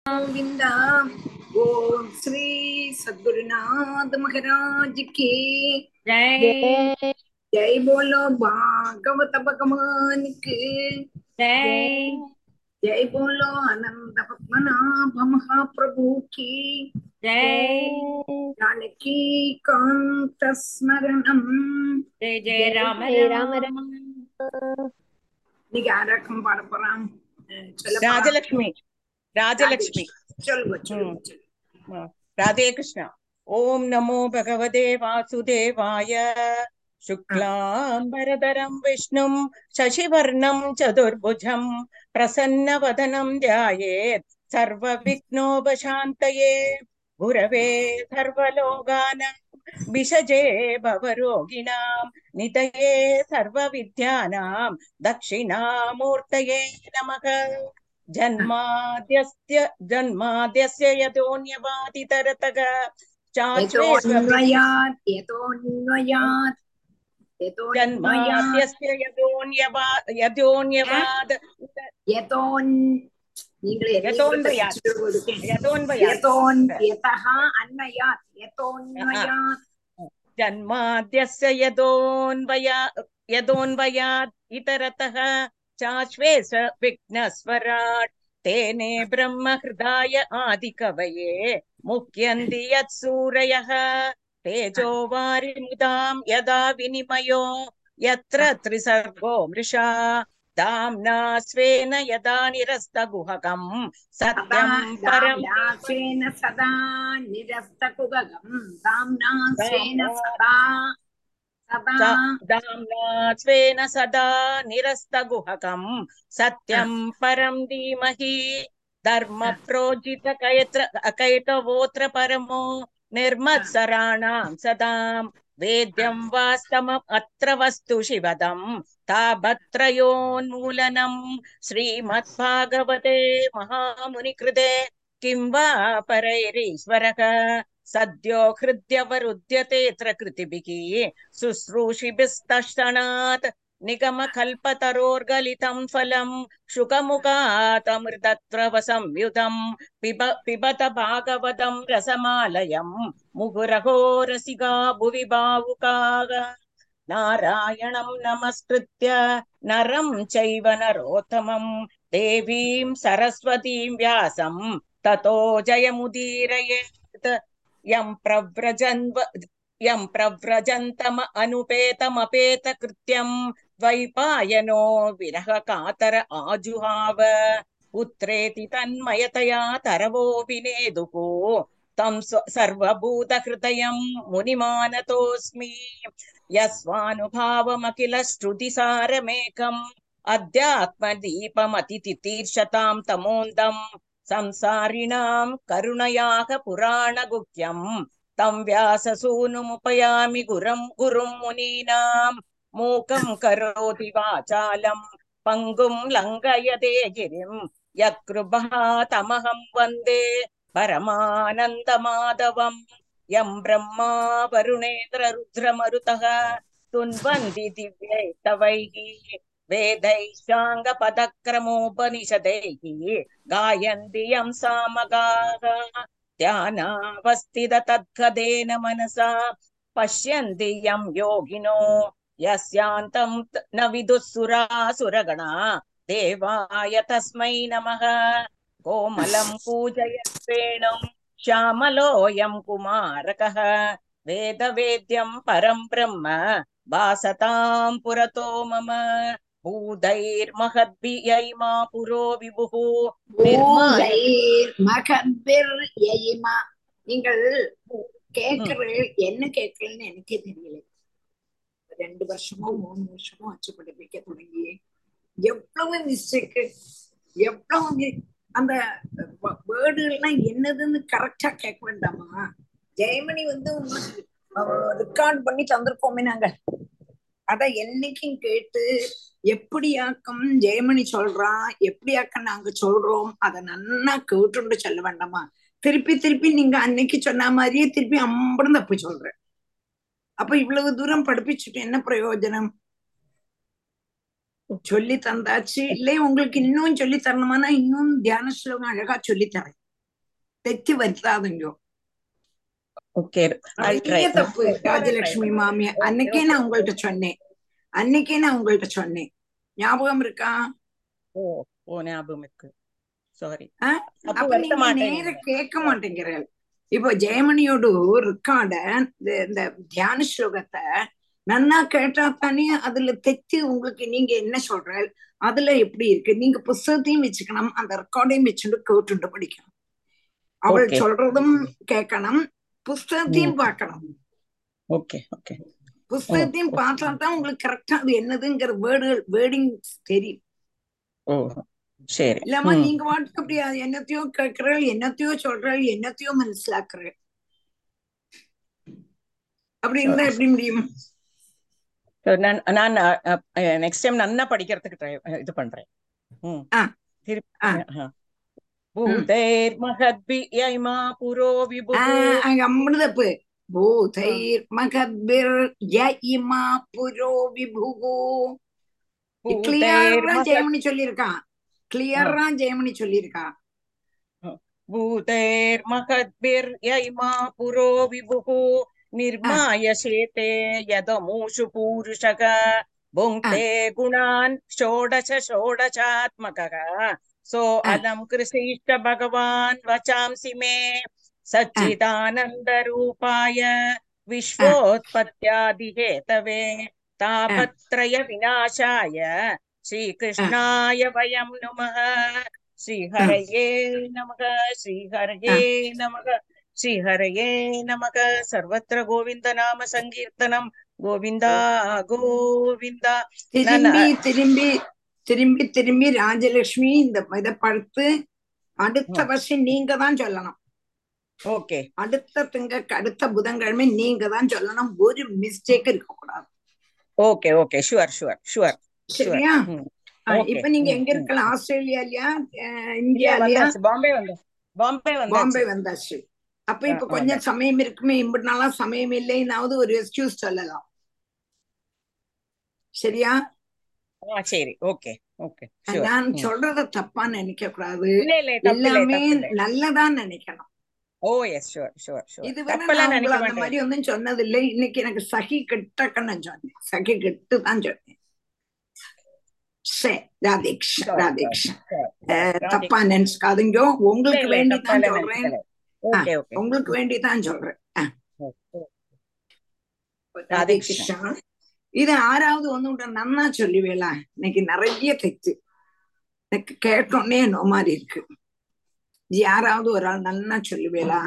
गोविंदा ओम श्री सद्गुरुनाथ महाराज की जय जय बोलो भागवत भगवान की जय जय बोलो आनंद पद्मनाभ महाप्रभु की जय जानकी कांत स्मरणम जय जय राम जय राम राम இன்னைக்கு யாராக்கும் பாட போறான் அஹ் சொல்ல போறான். ராஜலட்சுமி ராஜலட்சுமி சொல்லுங்க சொல்லுங்க சொல்லுங்க. ராதே கிருஷ்ணா ஓம் நமோ பகவதே வாசுதேவாய शुक्लाम्बरधरं विष्णुं शशिवर्णं चतुर्भुजं प्रसन्नवदनं ध्यायेत् सर्वविघ्नोपशान्तये गुरवे सर्वलोकानां विषजे भवरोगिणां नितये सर्वविद्यानां दक्षिणामूर्तये नमः जन्माद्यस्य जन्माद्यस्य यतोऽन्यवादितरतः चाश्वेष्व यतोऽन्वयात् यतोऽन्वयात् यतोऽन्वयात् जन्माद्यस्य यतोऽन्यवा यतोऽन्यवाद यतोन् நீங்களே यतोऽन्वयात् यतोऽन्वयात् यतोन् यतः अन्वयात् यतोऽन्वयात् जन्माद्यस्य यतोऽन्वया यतोऽन्वयात् इतरतः चाश्वेष विघ्नस्वराट् तेने ब्रह्महृदाय आदिकवये मुह्यन्ति यत्सूरयः तेजो वारिमुदां यदा विनिमयो यत्र त्रिसर्गो मृषा दाम्ना स्वेन यदा निरस्तगुहकम् सत्यं परं दाम्नास्वेन सदा निरस्तकुगगम् दाम्ना स्वेन सदा सदा दाम्ना स्वेन सदा निरस्तगुहकम् सत्यं परं धीमहि धर्मप्रोजितकयत्र अकैतवोऽत्र परमो निर्मत्सराणां सदां वेद्यं वास्तवम् अत्र वस्तु शिवदम् ताभत्रयोन्मूलनम् श्रीमद्भागवते महामुनिकृते किं वा परैरीश्वरः सद्यो हृद्यवरुध्यतेऽत्र कृतिभिः शुश्रूषिभिस्तक्षणात् निगमकल्पतरोर्गलितं फलम् शुकमुखातमृतत्रव संयुतं पिब पिबत भागवतं रसमालयम् मुहुरहो रसिका भुवि भावुकाः नारायणं नमस्कृत्य नरं चैव नरोत्तमं देवीं सरस्वतीं व्यासं ततो जयमुदीरयेत् यं प्रव्रजन्व यं प्रव्रजन्तम अनुपेतमपेत कृत्यं द्वैपायनो विरह कातर आजुहाव पुत्रेति तन्मयतया तरवोऽभिनेदुः तं स्व- सर्वभूतहृदयं मुनिमानतोऽस्मि यस्वानुभावमखिल श्रुतिसारमेकम् अध्यात्मदीपमतितितीर्षतां तमोन्दम् संसारिणां करुणयाः पुराणगुह्यम् तं व्याससूनुमुपयामि गुरं गुरुं मुनीनां मूकं करोति वाचालं पङ्गुं लङ्घयते गिरिं यत्कृपः तमहं वन्दे परमानन्दमाधवम् यं ब्रह्मा वरुणेन्द्ररुद्रमरुतः तुन्वन्ति दिव्यैस्तवैः वेदैश्चाङ्गपदक्रमोपनिषदैः गायन्ति यं सामगाः ध्यानावस्थित तद्गदेन मनसा पश्यन्ति यं योगिनो यस्यान्तं त- न विदुःसुरासुरगणा देवाय तस्मै नमः कोमलं पूजयत्वेणुं श्यामलोऽयं कुमारकः वेदवेद्यं परं ब्रह्म भासतां पुरतो मम भूतैर्महद्भियैमा पुरो विभुः निर्माय பூதைர் மகபிர் எயிமா நீங்கள் கேட்கிறீர்கள் என்ன கேட்கிறீங்கன்னு எனக்கே தெரியல ரெண்டு வருஷமோ மூணு வருஷமோ அச்சு படிப்பிக்க தொடங்கி எவ்வளவு மிஸ்டேக் எவ்வளவு mi- அந்த வேர்டுகள்லாம் என்னதுன்னு கரெக்டா கேட்க வேண்டாமா ஜெயமணி வந்து உங்களுக்கு ரெக்கார்ட் பண்ணி தந்திருக்கோமே நாங்க அத என்னைக்கும் கேட்டு எப்படியாக்கம் ஜெயமணி சொல்றா எப்படியாக்கம் நாங்க சொல்றோம் அத நன்னா கேட்டுண்டு சொல்ல வேண்டாமா திருப்பி திருப்பி நீங்க அன்னைக்கு சொன்ன மாதிரியே திருப்பி அம்படம் தப்பு சொல்ற அப்ப இவ்வளவு தூரம் படிப்பிச்சுட்டு என்ன பிரயோஜனம் சொல்லி தந்தாச்சு இல்லை உங்களுக்கு இன்னும் சொல்லி தரணுமானா இன்னும் தியான ஸ்லோகம் அழகா சொல்லி தரேன் தெச்சு வருத்தாதுங்க ஓகே நிறைய தப்பு ராஜலட்சுமி மாமி அன்னைக்கே நான் உங்கள்ட்ட சொன்னேன் அன்னைக்கே நான் உங்கள்ட்ட சொன்னேன் ஞாபகம் இருக்கா ஓ ஓ ஞாபகம் இருக்கு சாரி ஆ? அப்ப அப்ப வருத்த நீங்க மாட்டேன் நேர கேட்க மாட்டேங்கிறீர்கள் இப்போ ஜெயமணியோட ரெக்கார்ட இந்த தியான ஸ்லோகத்தை நன்னா கேட்டா தானே அதுல தெச்சு உங்களுக்கு நீங்க என்ன சொல்ற அதுல எப்படி இருக்கு நீங்க புஸ்தகத்தையும் வச்சுக்கணும் அந்த ரெக்கார்டையும் வச்சுட்டு கேட்டுண்டு படிக்கணும் அவள் Okay. சொல்றதும் கேட்கணும் புஸ்தகத்தையும் பார்க்கணும் ஓகே ஓகே புஸ்தகத்தையும் பார்த்தா தான் உங்களுக்கு கரெக்டா அது என்னதுங்கிற வேர்டுகள் வேர்டிங் தெரியும் ஓ சரி இல்லாம ம். நீங்க பாட்டுக்கு அப்படி அது என்னத்தையோ கேட்கிறீள் என்னத்தையோ சொல்றீள் என்னத்தையோ மனசிலாக்குறீள் அப்படி இருந்தா எப்படி முடியும் So, நான் நான் நெக்ஸ்ட் டைம் நன்னா படிக்கிறதுக்கு ட்ரை இது பண்றேன் ம் ஆ. திருப்பி ஆ. ஆ. பூதைர் மகத்பி யைமா புரோ விபு ஆஹ் அங்க அமிர்தப்பு பூதைர் மகபிர் ய இமா புரோ விபுகு கிளியரா ஜெயமணி சொல்லியிருக்கான் கிளியரா ஜெயமணி சொல்லியிருக்கான் பூதைர் மகத்பிர் யைமா புரோ விபுः निर्माय शेते यदमूषु पूरुषः भुङ्क्ते गुणान् षोडश षोडशात्मकः सो अलम् कृषीष्ट भगवान् वचांसि मे सच्चिदानन्दरूपाय विश्वोत्पत्त्यादिहेतवे तापत्रय विनाशाय श्रीकृष्णाय वयं नुमः श्रीहरये नमः श्रीहरये नमः श्रीहरये नमः सर्वत्र गोविन्द नाम सङ्कीर्तनं गोविन्द गोविन्द திரும்பி திரும்பி திரும்பி திரும்பி ராஜலட்சுமி இந்த இதை படுத்து அடுத்த வருஷம் நீங்க தான் சொல்லணும் ஓகே அடுத்த திங்க அடுத்த புதன்கிழமை நீங்க தான் சொல்லணும் ஒரு மிஸ்டேக் இருக்க கூடாது okay okay sure sure sure சரியா ஆ, Okay. இப்ப நீங்க எங்க ம், ம். இருக்கலாம் ஆஸ்திரேலியாலயா அஹ், இந்தியாலயா பாம்பே வந்து பாம்பே பாம்பே வந்தாச்சு வந்தாச்சு அப்ப இப்ப ஆ, கொஞ்சம் சமயம் இருக்குமே இப்படி நாளா சமயம் இல்லைன்னாவது ஒரு எக்ஸ்கியூஸ் சொல்லலாம் சரியா ஆ சரி ஓகே ஓகே ஷுவர் நான் சொல்றத தப்பா நினைக்க கூடாது இல்ல இல்ல தப்பு இல்ல எல்லாமே தப்பு இல்ல நல்லதா நினைக்கணும் oh yes sure sure sure இதுவரை தப்பெல்லாம் நான் நினைக்க உங்களை அந்த மாட்டேன் மாதிரி ஒன்றும் சொன்னதில்லை இன்னைக்கு எனக்கு சகி கெட்டக்க நான் சொன்னேன் சகி கெட்டு தான் சொன்னேன் சரி ராதேக்ஷன் Sure, ராதேக்ஷன் sure, அஹ், sure. தப்பா நினைச்சுக்காதீங்க இல்ல உங்களுக்கு இல்ல வேண்டி தான் தப்பாலாம் சொல்றேன் நினைக்கல ஓகே ஓகே உங்களுக்கு வேண்டி தான் சொல்றேன் அஹ், ராதேகிருஷ்ணா. ராதேகிருஷ்ணா இது ஆறாவது ஒண்ணு விட நன்னா சொல்லுவேலா இன்னைக்கு நிறைய தெச்சு எனக்கு கேட்டோன்னே நோ மாதிரி இருக்கு யாராவது ஒரு ஆள் நன்னா சொல்லுவேலா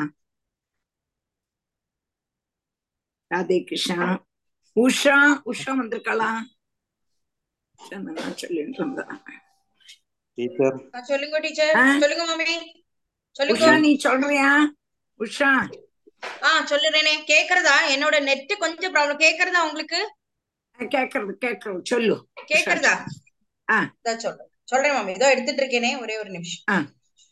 ராதே கிருஷ்ணா உஷா உஷா வந்திருக்காளா உஷா நல்லா சொல்லிட்டு இருந்தா டீச்சர் ஆ, சொல்லுங்க டீச்சர் ஆ? சொல்லுங்க மம்மி சொல்லுங்க உஷா நீ சொல்றியா உஷா ஆ சொல்லுறேனே கேக்குறதா என்னோட நெட் கொஞ்சம் ப்ராப்ளம் கேக்குறதா உங்களுக்கு கேக்குறது கேக்குறது சொல்லு கேக்குறதா ஆ. இதோ சொல்றேன் சொல்றேன் மம்மி இதோ எடுத்துட்டு இருக்கேனே ஒரே ஒரு நிமிஷம்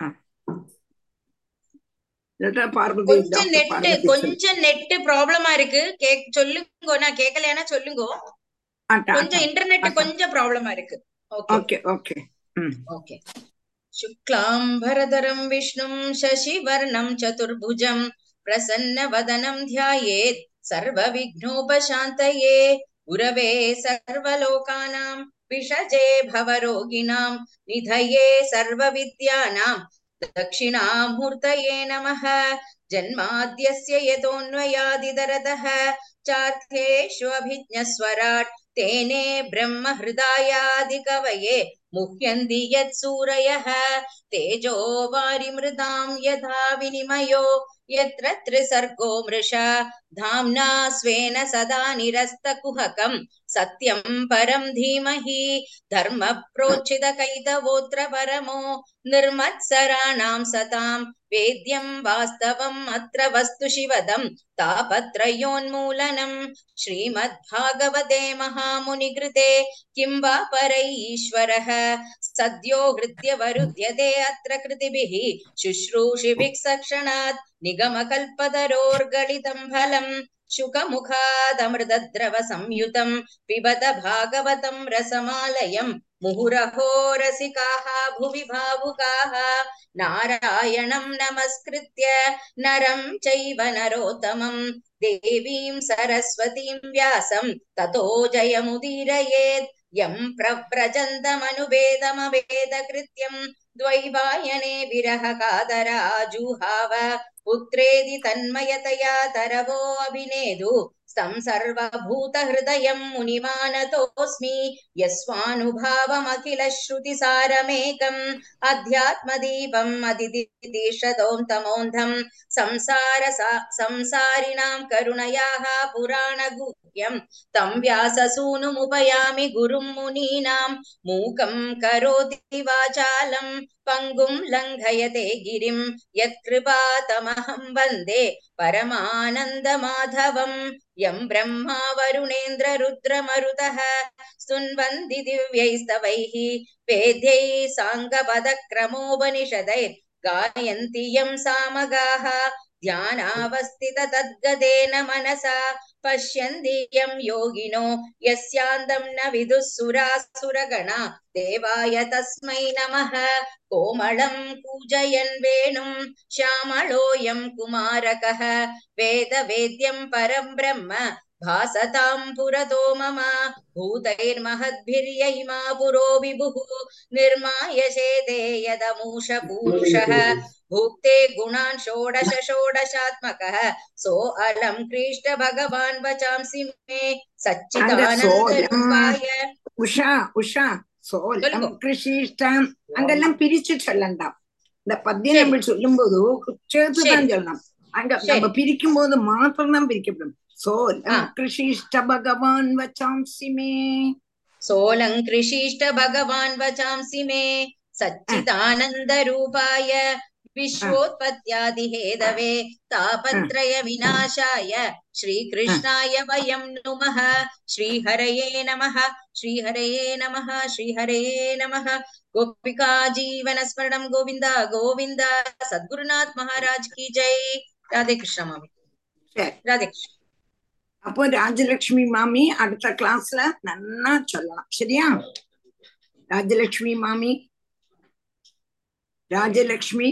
இல்லாட்டா பார்வதி கொஞ்சம் டாக்டர் நெட் பார்வதி சொல்லு. கொஞ்சம் நெட் ப்ராப்ளமா இருக்கு கேக் சொல்லுங்க நான் கேட்கலையானா சொல்லுங்க ஆட்டா, கொஞ்சம் ஆட்டா. இன்டர்நெட் ஆட்டா. கொஞ்சம் ப்ராப்ளமா இருக்கு ஓகே ஓகே ஓகே ம் ओके शुक्लाम्बरधरं विष्णुं शशिवर्णं चतुर्भुजं प्रसन्नवदनं ध्यायेत् सर्वविघ्नोपशान्तये गुरवे सर्वलोकानां विषजे भवरोगिणां निधये सर्वविद्यानां दक्षिणामूर्तये नमः जन्माद्यस्य यतोऽन्वयादिदरदः चार्थेष्वभिज्ञस्वराट् तेने ब्रह्महृदायादिकवये मुह्यन्ति यत्सूरयः तेजो वारिमृदां यथा विनिमयो यत्र त्रिसर्गो मृषा धाम्ना स्वेन सदा निरस्तकुहकं सत्यं परं धीमहि धर्मप्रोचितकैतवोऽत्र परमो निर्मत्सराणां सतां वेद्यं वास्तवम् अत्र वस्तु शिवदं तापत्रयोन्मूलनम् श्रीमद्भागवते महामुनिकृते किं वा परैश्वरः सद्यो हृद्यवरुध्यते अत्र कृतिभिः शुश्रूषिभिः सक्षणात् निगमकल्पतरोर्गलितं फलम् शुकमुखादमृतद्रव संयुतं पिबत भागवतं रसमालयं मुहुरहो रसिकाः भुवि भावुकाः नारायणं नमस्कृत्य नरं चैव नरोत्तमं देवीं सरस्वतीं व्यासं ततो जयमुदीरयेत् यं प्रव्रजन्तमनुवेदमवेदकृत्यं द्वैवायने विरहकादराजुहाव पुत्रेदि तन्मयतया तरवो अभिनेदु तं सर्वभूतहृदयं मुनिमानतोऽस्मि यस्वानुभावमखिलश्रुतिसारमेकम् अध्यात्मदीपम् अदिदिशतों तमोन्धम् संसार संसारिणां करुणयाः पुराणगुह्यम् तं व्याससूनुमुपयामि गुरुं मुनीनां मूकं करोति वाचालं पङ्गुं लङ्घयते गिरिं यत्कृपातमहं वन्दे परमानन्दमाधवम् यं ब्रह्मा वरुणेन्द्ररुद्रमरुतः स्तुन्वन्ति दिव्यैस्तवैः वेद्यैः साङ्गपदक्रमोपनिषदैर् गायन्ति यं सामगाः ध्यानावस्थित तद्गतेन मनसा पश्यन्ति यं योगिनो यस्यान्तं न विदुः सुरासुरगणा देवाय तस्मै नमः कोमलं पूजयन् वेणुं श्यामलोऽयं कुमारकः वेदवेद्यं परं ब्रह्म भासतां पुरतो मम भूतैर्महद्भिर्यैमा पुरो विभुः निर्माय चेते यदमूष पूरुषः भुक्ते गुणान् षोडश षोडशात्मकः सोऽलं कृष्ण भगवान् वचांसि मे सच्चिदानन्दरूपाय உஷா உஷா சோலம் சொல்லுங்க. கிருஷிஷ்டம் அங்கெல்லாம் பிரிச்சு சொல்லண்டாம் இந்த பத்தியம் சரி. நம்ம சொல்லும்போது சேர்த்துதான் சரி. சொல்லணும் அங்க சரி. நம்ம பிரிக்கும் போது மாத்திரம் தான் பிரிக்கப்படும் ஆ. சோலம் கிருஷிஷ்ட பகவான் வச்சாம்சி மே सोऽलङ्कृषिष्ट भगवान् वचांसि मे सच्चिदानन्दरूपाय विश्वोत्पत्त्यादिहेदवे तापत्रयविनाशाय श्रीकृष्णाय वयं नुमः श्रीहरये नमः श्रीहरये नमः श्रीहरये नमः गोपिका जीवनस्मरणं गोविन्द गोविन्द सद्गुरुनाथ महाराज की जय राधे कृष्ण मामी சரி राधे कृष्ण அப்போ ராஜலட்சுமி மாமி அடுத்த கிளாஸ்ல நன்னா சொல்லலாம் சரியா ராஜலட்சுமி மாமி ராஜலட்சுமி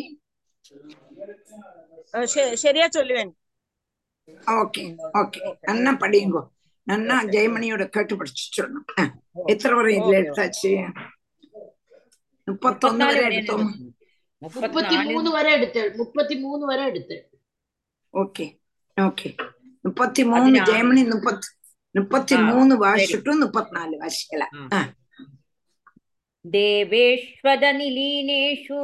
அஹ் சரி- சரியா சொல்லுவேன் ஓகே ஓகே நன்னா படியுங்கோ நன்னா ஜெயமணியோட கேட்டு படிச்சு சொல்லணும் ஆ, எத்தனை வரை இதுல Okay. எடுத்தாச்சு முப்பத்தொன்னு வரை எடுத்தோம் முப்பத்தி മൂന്ന് വരെ എടുത്ത് മുപ്പത്തി മൂന്ന് വരെ എടുത്ത് ஓகே ஓகே முப்பத்தி மூணு பதினாறு. ஜெயமணி முப்பத்தி முப்பத்தி ஆ, மூணு சரி. வாசிச்சுட்டு முப்பத்தினாலு வாசிக்கலாம் ஆ, देवेष्वदनिलीनेषु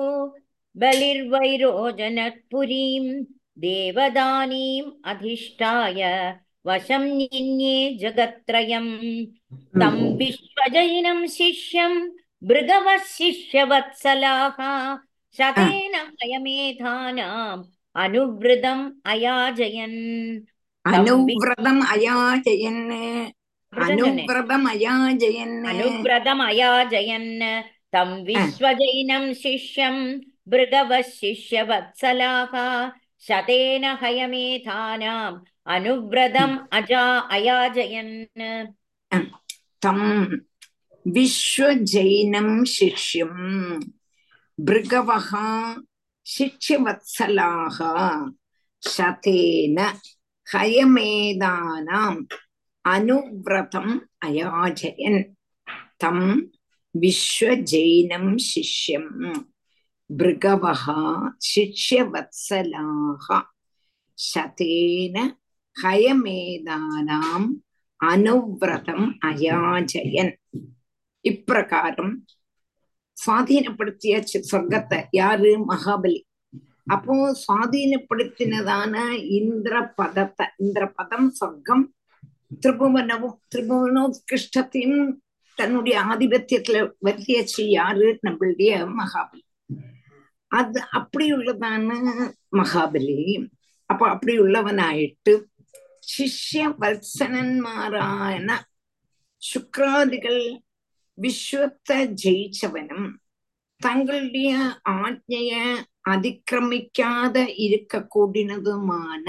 बलिर्वैरोजनत्पुरीं देवदानीम् अधिष्ठाय वशं निन्ये जगत्त्रयम् तं विश्वजयिनं शिष्यं भृगवः शिष्यवत्सलाः शतेन हयमेधानाम् अनुवृतम् अयाजयन् அனுவிரதம் அயாஜயன்னு மிருதஞ்சனே. அனுவிரதம் அயாஜயன்னு अनुव्रतम् अयाजयन् तं विश्वजैनं शिष्यं भृगवः शिष्यवत्सलाः शतेन हयमेधानाम् अनुव्रतम् अजा अयाजयन् தம் விஸ்வஜைனம் சிஷ்யம் பிருகவः சிஷ்யவத்சலாக சதேன ஹயமேதானாம் அனுவிரதம் அயாஜயன் தம் விஸ்வஜைனம் சிஷ்யம் பிருகவः சிஷ்யவத்சலாக சதேன ஹயமேதானாம் அனுவிரதம் அயாஜயன் இப்பிரகாரம் சுவாதீனப்படுத்திய சி- சொர்க்கத்தை யாரு மகாபலி அப்போ சுவாதீனப்படுத்தினதான இந்திர பதத்தை இந்திர பதம் சொர்க்கம் திரிபுவனவும் திரிபுவனோத்கிருஷ்டத்தையும் தன்னுடைய ஆதிபத்தியத்துல வர்த்தியச்சு யாரு நம்மளுடைய மகாபலி அது அப்படி உள்ளதான மகாபலி அப்ப அப்படி உள்ளவனாயிட்டு சிஷ்ய வத்சனன்மாரான சுக்ராதிகள் விஸ்வத்தை ஜெயிச்சவனும் தங்களுடைய ஆജ്ഞைய அதிக்கிரமிக்காத இருக்கக்கூடியதுமான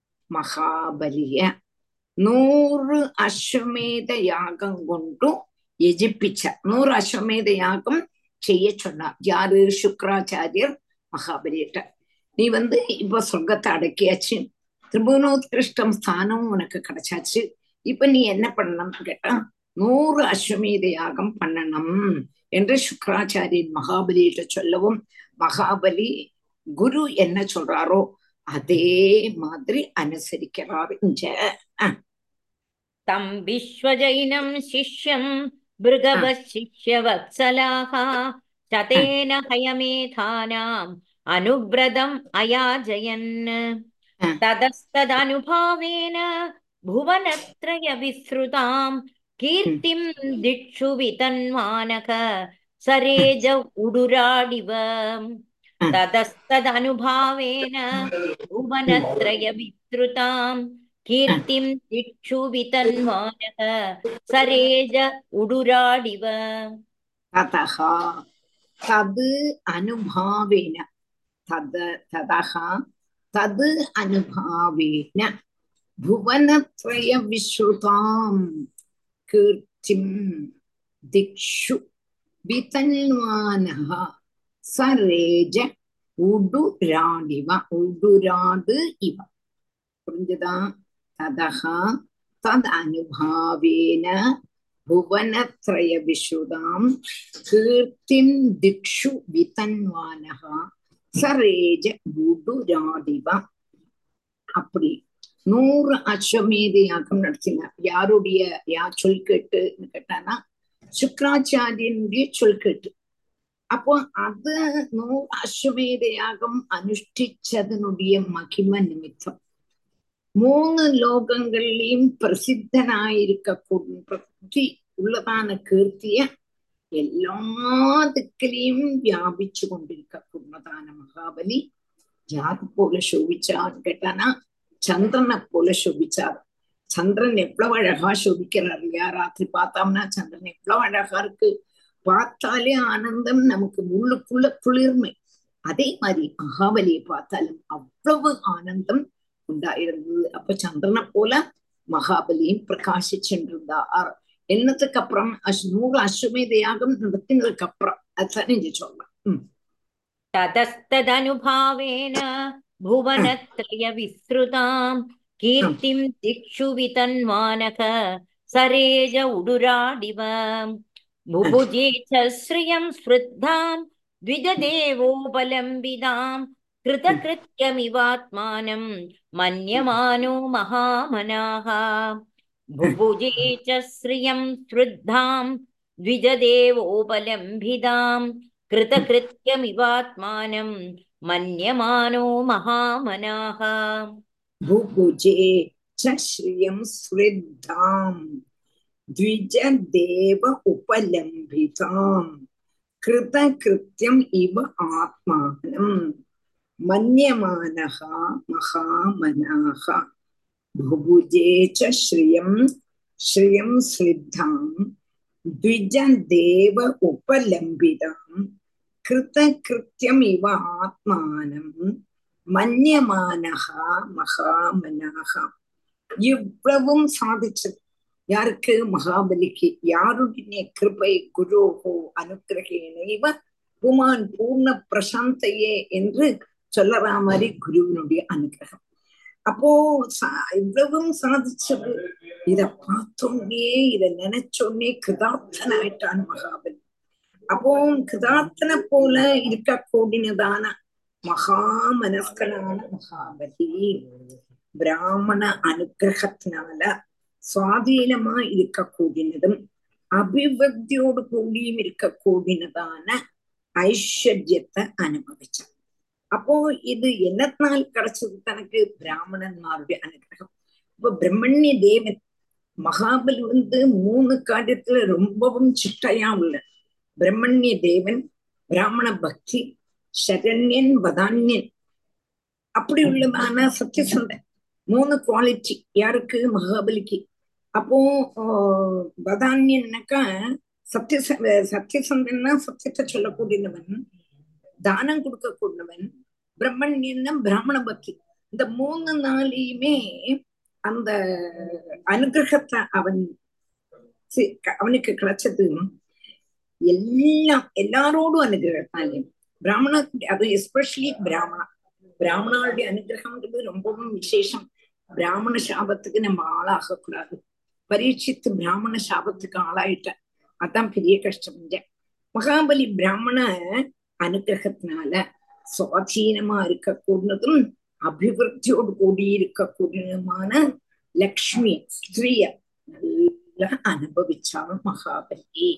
மகாபலிய நூறு அஸ்வமேத யாகம் கொண்டும் யஜிப்பிச்ச நூறு அஸ்வமேத யாகம் செய்ய சொன்னார் யாரு சுக்ராச்சாரியர் மகாபலியிட்ட நீ வந்து இப்ப சொர்க்கத்தை அடக்கியாச்சு திரிபுவனோத்கிருஷ்டம் ஸ்தானம் உனக்கு கிடைச்சாச்சு இப்ப நீ என்ன பண்ணணும்னு கேட்டா நூறு அஸ்வமேத யாகம் பண்ணணும் என்று சுக்ராச்சாரியன் மகாபலியிட்ட சொல்லவும் மகாபலி குரு என்ன சொல்றாரோ அதே மாதிரி அனுசரிக்கிறார் இங்க तं विश्वजैनं शिष्यं भृगवशिष्यवत्सलाः शतेन हयमेधानाम् अनुव्रतम् अयाजयन् ततस्तदनुभावेन भुवनत्रयविसृतां कीर्तिं दिक्षु वितन्मानक सरेज उडुराडिव ततस्तदनुभावेन भुवनत्रयविस्तृतां कीर्तिं दिक्षु वितन्मानः सरेज उडुराडिव ततः तद् अनुभावेन तद् ततः तद् अनुभावेन भुवनत्रयविश्रुतां कीर्तिं दिक्षु वितन्वानः சரேஜ உடுராடிவ உடுராடு இவ புரிஞ்சுதா ததகா தத் அனுபாவேன புவனத்ரய விசுதாம் கீர்த்திம் திக்ஷு விதன்வானகா சரேஜ உடுராடிவ அப்படி நூறு அஸ்வமேத யாகம் நடத்தினார் யாருடைய யா சொல் கேட்டுன்னு கேட்டானா சுக்ராச்சாரியனுடைய சொல் கேட்டு அப்போ அது நூறு அஸ்வமேத யாகம் அனுஷ்டிச்சதனுடைய மகிம நிமித்தம் மூணு லோகங்கள்லயும் பிரசித்தனாயிருக்க பிரதி உள்ளதான கீர்த்திய எல்லா திக்கிலையும் வியாபிச்சு கொண்டிருக்க கூடதான மகாபலி யாரு போல சோபிச்சான்னு கேட்டானா சந்திரனை போல சோபிச்சார் சந்திரன் எவ்வளவு அழகா சோபிக்கிறார் இல்லையா ராத்திரி பார்த்தோம்னா சந்திரன் எவ்வளவு அழகா இருக்கு பார்த்தாலே ஆனந்தம் நமக்கு உள்ளுக்குள்ள குளிர்மை அதே மாதிரி மகாபலியை பார்த்தாலும் அவ்வளவு ஆனந்தம் உண்டாயிருந்தது அப்ப சந்திரனை போல மகாபலியும் பிரகாசிச்சுருந்தார் என்னத்துக்கு அப்புறம் அஸ் நூறு அஸ்வமேத யாகம் நடத்தினதுக்கு அப்புறம் அதுதான் நீங்க சொல்லலாம் உம் ततस्तदनुभावेन भुवनत्रयविस्तृतां कीर्तिं दिक्षु वितन्वानक सरेज उडुराडिव बुभुजे च श्रियं स्पृद्धां द्विजदेवोपलम्बितां कृतकृत्यमिवात्मानं मन्यमानो महामनाः बुभुजे च श्रियं स्पृद्धां द्विजदेवोपलम्बितां कृतकृत्यमिवात्मानं मन्यमानो महामनाः भुभुजे च श्रियं स्मृद्धाम् द्विजदेव उपलम्बिताम् कृतकृत्यम् इव आत्मानम् मन्यमानः महामनाः भुभुजे च श्रियं श्रियं स्मृद्धाम् द्विजदेव उपलम्बिताम् कृतकृत्यम् इव आत्मानम् மன்யமானக மகாமனாக இவ்வளவும் சாதிச்சது யாருக்கு மகாபலிக்கு யாருடைய கிருபை குரோஹோ அனுகிரகேனைவ புமான் பூர்ண பிரசாந்தையே என்று சொல்லற மாதிரி குருவினுடைய அனுகிரகம் அப்போ இவ்வளவும் சாதிச்சது இத பார்த்தோன்னே இத நினைச்சோன்னே கிருதார்த்தனாயிட்டான் மகாபலி அப்போ கிருதார்த்தனை போல இருக்க கூடினதான மகாமனஸ்கனான மகாபலி பிராமண அனுகிரகத்தினால சுவாதீனமா இருக்கக்கூடியதும் அபிவிருத்தியோடு கூடியும் இருக்கக்கூடியதான ஐஸ்வர்யத்தை அனுபவிச்சான் அப்போ இது என்னத்தினால் கிடைச்சது தனக்கு பிராமணன்மாருடைய அனுகிரகம் இப்ப பிரம்மண்ய தேவன் மகாபலி வந்து மூணு காரியத்துல ரொம்பவும் சிட்டையா உள்ள பிரம்மண்ய தேவன் பிராமண பக்தி சரண்யன் வதான்யன் அப்படி உள்ளதான சத்தியசந்தன் மூணு குவாலிட்டி யாருக்கு மகாபலிக்கு அப்போ வதான்யன்னாக்கா சத்திய சத்தியசந்தன்னா சத்தியத்தை சொல்லக்கூடியவன் தானம் கொடுக்கக்கூடியவன் பிரம்மண்யன்னா பிராமண பக்தி இந்த மூணு நாளையுமே அந்த அனுகிரகத்தை அவன் சி- க- அவனுக்கு கிடைச்சது எல்லாம் எல்லாரோடும் அனுகிரகத்தாலே பிராமண அது எஸ்பெஷலி பிராமணா பிராமணாவுடைய அனுகிரகம்ன்றது ரொம்பவும் விசேஷம் பிராமண சாபத்துக்கு நம்ம ஆளாக கூடாது பரீட்சித்து பிராமண சாபத்துக்கு ஆளாயிட்ட அதான் பெரிய கஷ்டம் இங்க மகாபலி பிராமண அனுகிரகத்தினால சுவாதீனமா இருக்கக்கூடியதும் அபிவிருத்தியோடு கூடி இருக்கக்கூடியதுமான லக்ஷ்மி ஸ்திரீய நல்லா அனுபவிச்சாள் மகாபலி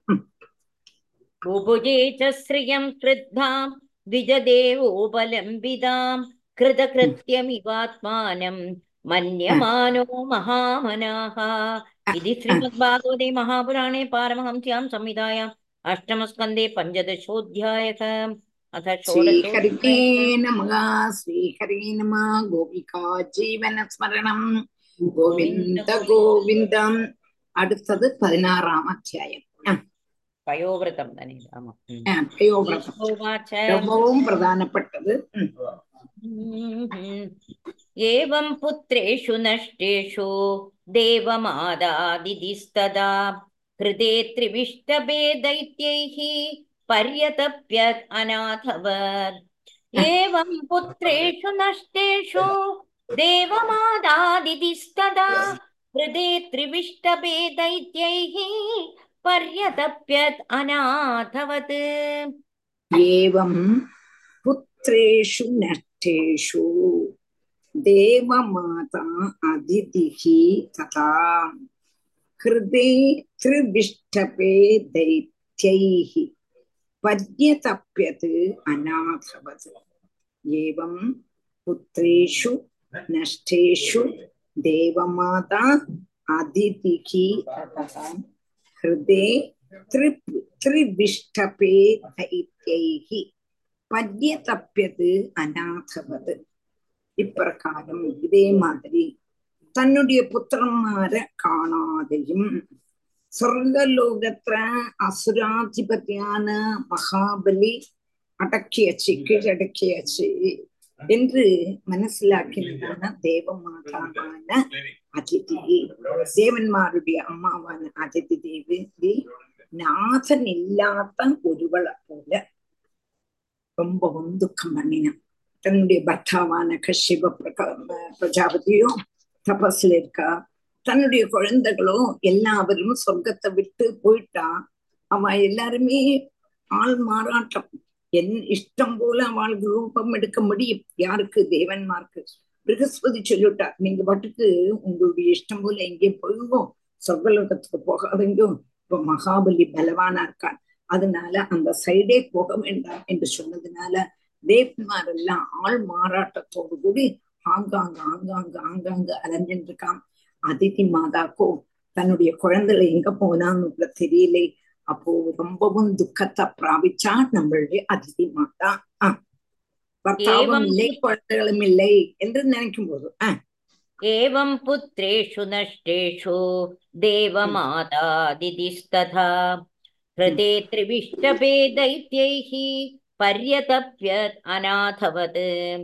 बुभुजे च श्रियं श्रद्धां द्विजदेवोपलम्बितां कृतकृत्यमिवात्मानं मन्यमानो महामनाः इति श्रीमद्भागवते महापुराणे पारमहंस्यां संहितायाम् अष्टमस्कन्धे पञ्चदशोऽध्यायः अथ ஸ்ரீஹரிகே षोडशोऽध्यायः நமக ஸ்ரீஹரே நம கோபிகா ஜீவன ஸ்மரணம் கோவிந்த கோவிந்தம் அடுத்தது பதினாறாம் அத்தியாயம் पयोव्रतं धने राम அஹ், பயோவிரதம் उवाच ரொம்பவும் பிரதானப்பட்டது ம். हम्म। एवं पुत्रेषु नष्टेषु देवमादादिदिस्तदा हृदे त्रिविष्टभे दैत्यैः पर्यतप्यत् अनाथवत् एवं पुत्रेषु नष्टेषु देवमादादिदिस्तदा हृदे त्रिविष्टभे दैत्यैः पर्यतप्यत् अनाथवत् एवं पुत्रेषु नष्टेषु देवमाता अदितिः तथा हृदे त्रिविष्टपे दैत्यैः पर्यतप्यत् अनाथवत् एवं पुत्रेषु नष्टेषु देवमाता अदितिः तथा हृदे त्रि त्रिविष्टपे दैत्यैः பர்யதப்பியது அநாதவது இப்பிரகாரம் இதே மாதிரி தன்னுடைய புத்திரന്മാരെ കാണാതെയും സ്വർഗലോകത്ര അസുരാധിപതിയാണ് മഹാബലി അടക്കിയച്ച് കീഴടക്കിയച്ച് என்று മനസ്സിലാക്കിയതാണ് ദേവമാതാവാன அதிதி தேவன்மாருடைய அம்மாவான அதிதி தேவி நாதன் இல்லாத ஒருவளை போல ரொம்பவும் துக்கம் பண்ணினான் தன்னுடைய பர்த்தாவான கஷ்யப பிரக- பிரஜாபதியோ தபஸ்ல இருக்கா தன்னுடைய குழந்தைகளோ எல்லாவரும் சொர்க்கத்தை விட்டு போயிட்டா அவ எல்லாருமே ஆள் மாறாட்டம் என் இஷ்டம் போல அவளுக்கு ரூபம் எடுக்க முடியும் யாருக்கு தேவன்மார்க்கு பிருகஸ்பதி சொல்லிட்டார் நீங்க பாட்டுக்கு உங்களுடைய இஷ்டம் போல எங்கேயும் போயுங்கோ சொர்க்கலோகத்துக்கு போகாதீங்கோ இப்ப மகாபலி பலவானா இருக்கான் அதனால அந்த சைடே போக வேண்டாம் என்று சொன்னதுனால தேவன்மாரெல்லாம் ஆள் மாறாட்டத்தோடு கூடி ஆங்காங்க ஆங்காங்க ஆங்காங்க அலைஞ்சிட்டு இருக்கான் அதிதி மாதாக்கோ தன்னுடைய குழந்தைகளை எங்க போனான்னு கூட தெரியலை அப்போ ரொம்பவும் துக்கத்தை பிராபிச்சா நம்மளுடைய அதிதி மாதா ஆஹ் பர்த்தாவும் ஏவம் இல்லை குழந்தைகளும் இல்லை என்று நினைக்கும் போது ஆஹ் एवं पुत्रेषु नष्टेषु देवमातादिदिस्तथा हृदे त्रिविष्टपे दैत्यैः पर्यतप्यत् अनाथवत्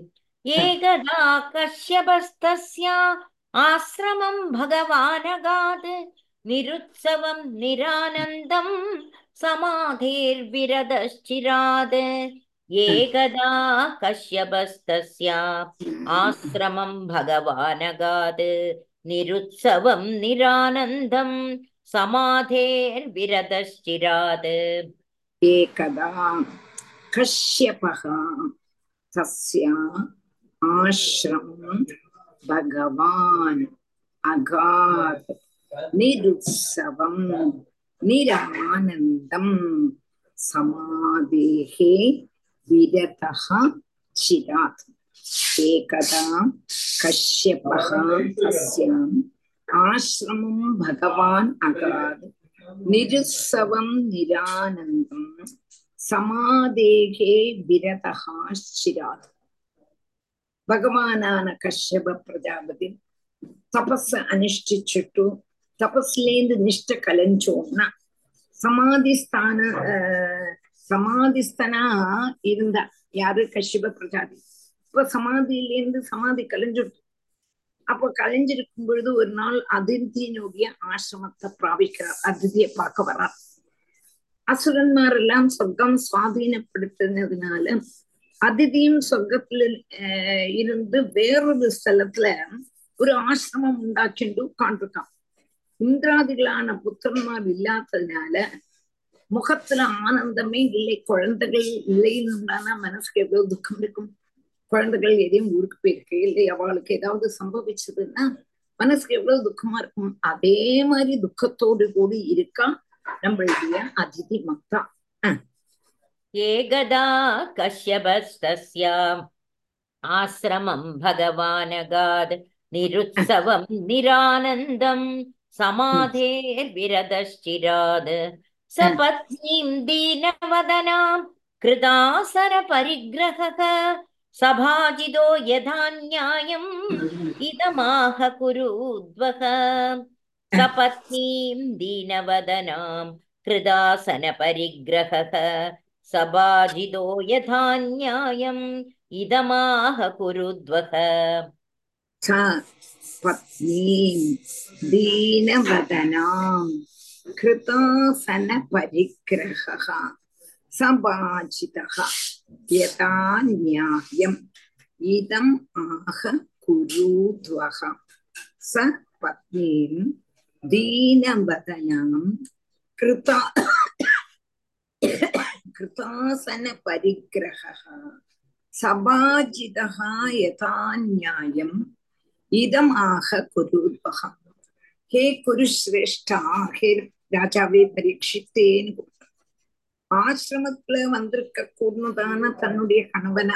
एकदा कश्यपस्तस्य आश्रमं भगवानगात् निरुत्सवं निरानन्दं समाधेर्विरदश्चिरात् एकदा कश्यपस्तस्य आश्रमं भगवानगात् निरुत्सवं निरानन्दं समाधेर्विरदश्चिरात् एकदा कश्यपः तस्य आश्रमं भगवान् अगात् निरुत्सवं निरानन्दं समाधेः विरतः चिरात् एकदा कश्यपः तस्याम् आश्रमं भगवान् अगात् निरुत्सवं निरानन्दं சமாதேகே விரதகா சிராத் ഭഗവാനാன കശ്യപ പ്രജാപതി തപസ് അനുഷ്ഠിച്ചിട്ടു തപസ്സിലേന്ത് നിഷ്ഠ കലഞ്ചോന്ന சமாதிஸ்தான ஆஹ், சமாதிஸ்தனா இருந்தா யாரு கஷ்யப பிரஜாதி இப்ப சமாதியிலேருந்து சமாதி கலைஞ்சுட்டு அப்போ கலைஞ்சிருக்கும் பொழுது ஒரு நாள் அதிர்த்தியினுடைய ஆசிரமத்தை பிராபிக்கிறார் அதிர்தியை பார்க்க வர்றார் அசுரன்மார் எல்லாம் சொர்க்கம் சுவாதீனப்படுத்தினதுனால அதிதியும் சொர்க்கத்துல அஹ், இருந்து வேறொரு ஸ்தலத்துல ஒரு ஆசிரமம் உண்டாக்கிண்டு உட்காந்துருக்கான் இந்திராதிகளான புத்திரன்மார் இல்லாததுனால முகத்துல ஆனந்தமே இல்லை குழந்தைகள் இல்லைன்னு உண்டானா மனசுக்கு எவ்வளவு துக்கம் இருக்கும் குழந்தைகள் எதையும் ஊருக்கு போயிருக்கு இல்லை அவளுக்கு ஏதாவது சம்பவிச்சதுன்னா மனசுக்கு எவ்வளவு துக்கமா இருக்கும் அதே மாதிரி துக்கத்தோடு கூடி இருக்கா நம்மளுடைய அதிதி மக்தா एकदा कश्यपस्तस्याम् आश्रमं भगवानगाद् निरुत्सवं निरानन्दं समाधेर्विरदश्चिराद् सपत्नीं दीनवदनां कृतासनपरिग्रहः सभाजितो यथा न्यायम् इदमाह कुरुद्वः सपत्नीं दीनवदनां कृदासनपरिग्रहः सभाजितो यथा न्यायम् इदमाह कुरुद्वः ச பத்னீம் தீனவதனாம் கிருதாசன பரிக்கிரக சபாஜிதः யதா நியாயம் இதம் ஆக குருத்வக ச பத்னீம் தீனவதனாம் கிருதா கிருதாசன பரிக்கிரக சபாஜிதः யதா நியாயம் இதம் ஆக குருத்வக ஹே குருஸ்ரேஷ்டா ஹே ராஜாவே பரீட்சித்தேன்னு கூப்பிட்டார். ஆசிரமத்துல வந்திருக்க கூடதான தன்னுடைய கணவனை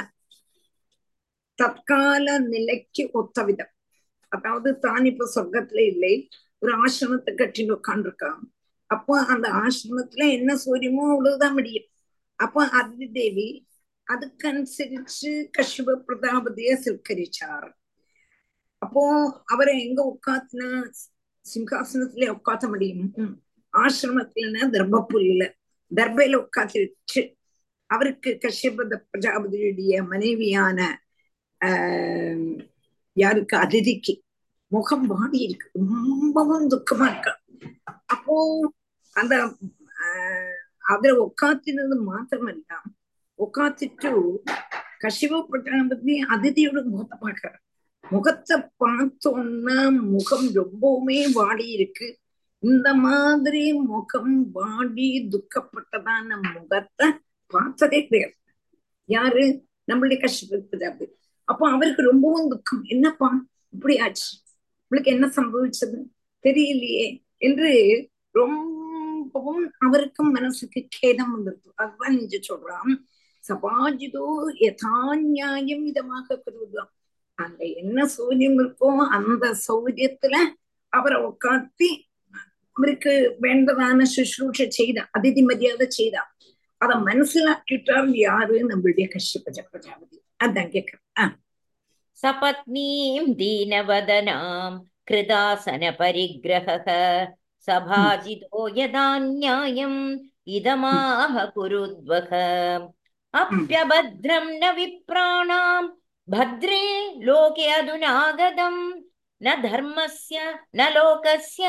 தற்கால நிலைக்கு ஒத்த விதம் அதாவது தான் இப்ப சொர்க்கத்துல இல்லை ஒரு ஆசிரமத்தை கட்டின்னு உட்காந்துருக்கான் அப்போ அந்த ஆசிரமத்துல என்ன சூரியமோ அவ்வளவுதான் முடியும் அப்போ அதி தேவி அதுக்கனுசரிச்சு கஷ்யப பிரதாபதிய சில்கரிச்சார் அப்போ அவரை எங்க உட்காத்துனா சிங்காசனத்துல உட்காத்த முடியும் ம். ஆசிரமத்துலன்னா தர்மபுரியில தர்பையில உட்காத்தி வச்சு அவருக்கு கஷ்யபத பிரஜாபதியுடைய மனைவியான ஆஹ் யாருக்கு அதிதிக்கு முகம் வாடி இருக்கு ரொம்பவும் துக்கமா இருக்கா அப்போ அந்த ஆஹ் அவரை உட்காத்தினது மாத்திரமல்ல உட்காத்திட்டு கசிவ பிரஜாபதி அதிதியோட முகத்தை பார்க்கிறார் முகத்தை பார்த்தோன்னா முகம் ரொம்பவுமே வாடி இருக்கு இந்த மாதிரி முகம் வாடி துக்கப்பட்டதான முகத்தை பார்த்ததே கிடையாது யாரு நம்மளுடைய கஷ்ட பிரஜாபதி அப்போ அவருக்கு ரொம்பவும் துக்கம் என்னப்பா இப்படி ஆச்சு உங்களுக்கு என்ன சம்பவிச்சது தெரியலையே என்று ரொம்பவும் அவருக்கும் மனசுக்கு கேதம் வந்திருக்கு அதுதான் நீங்க சொல்றான் சபாஜிதோ யதா நியாயம் இதமாக கருதுதான் அங்க என்ன சௌரியம் இருக்கோ அந்த சௌரியத்துல அவரை உட்காத்தி அவருக்கு வேண்டதான சுஷ்ரூஷ செய்த அதிதி மரியாதை செய்தா அத மனசிலாக்கிட்டார் யாரு நம்மளுடைய கஷ்யப பிரஜாபதி அதான் கேட்கிறேன் सपत्नीं दीनवदनां कृदासनपरिग्रहः सभाजितो यदा न्यायम् इदमाह कुरुद्वः अप्यभद्रं न विप्राणां भद्रे लोके अधुनागतं न धर्मस्य न लोकस्य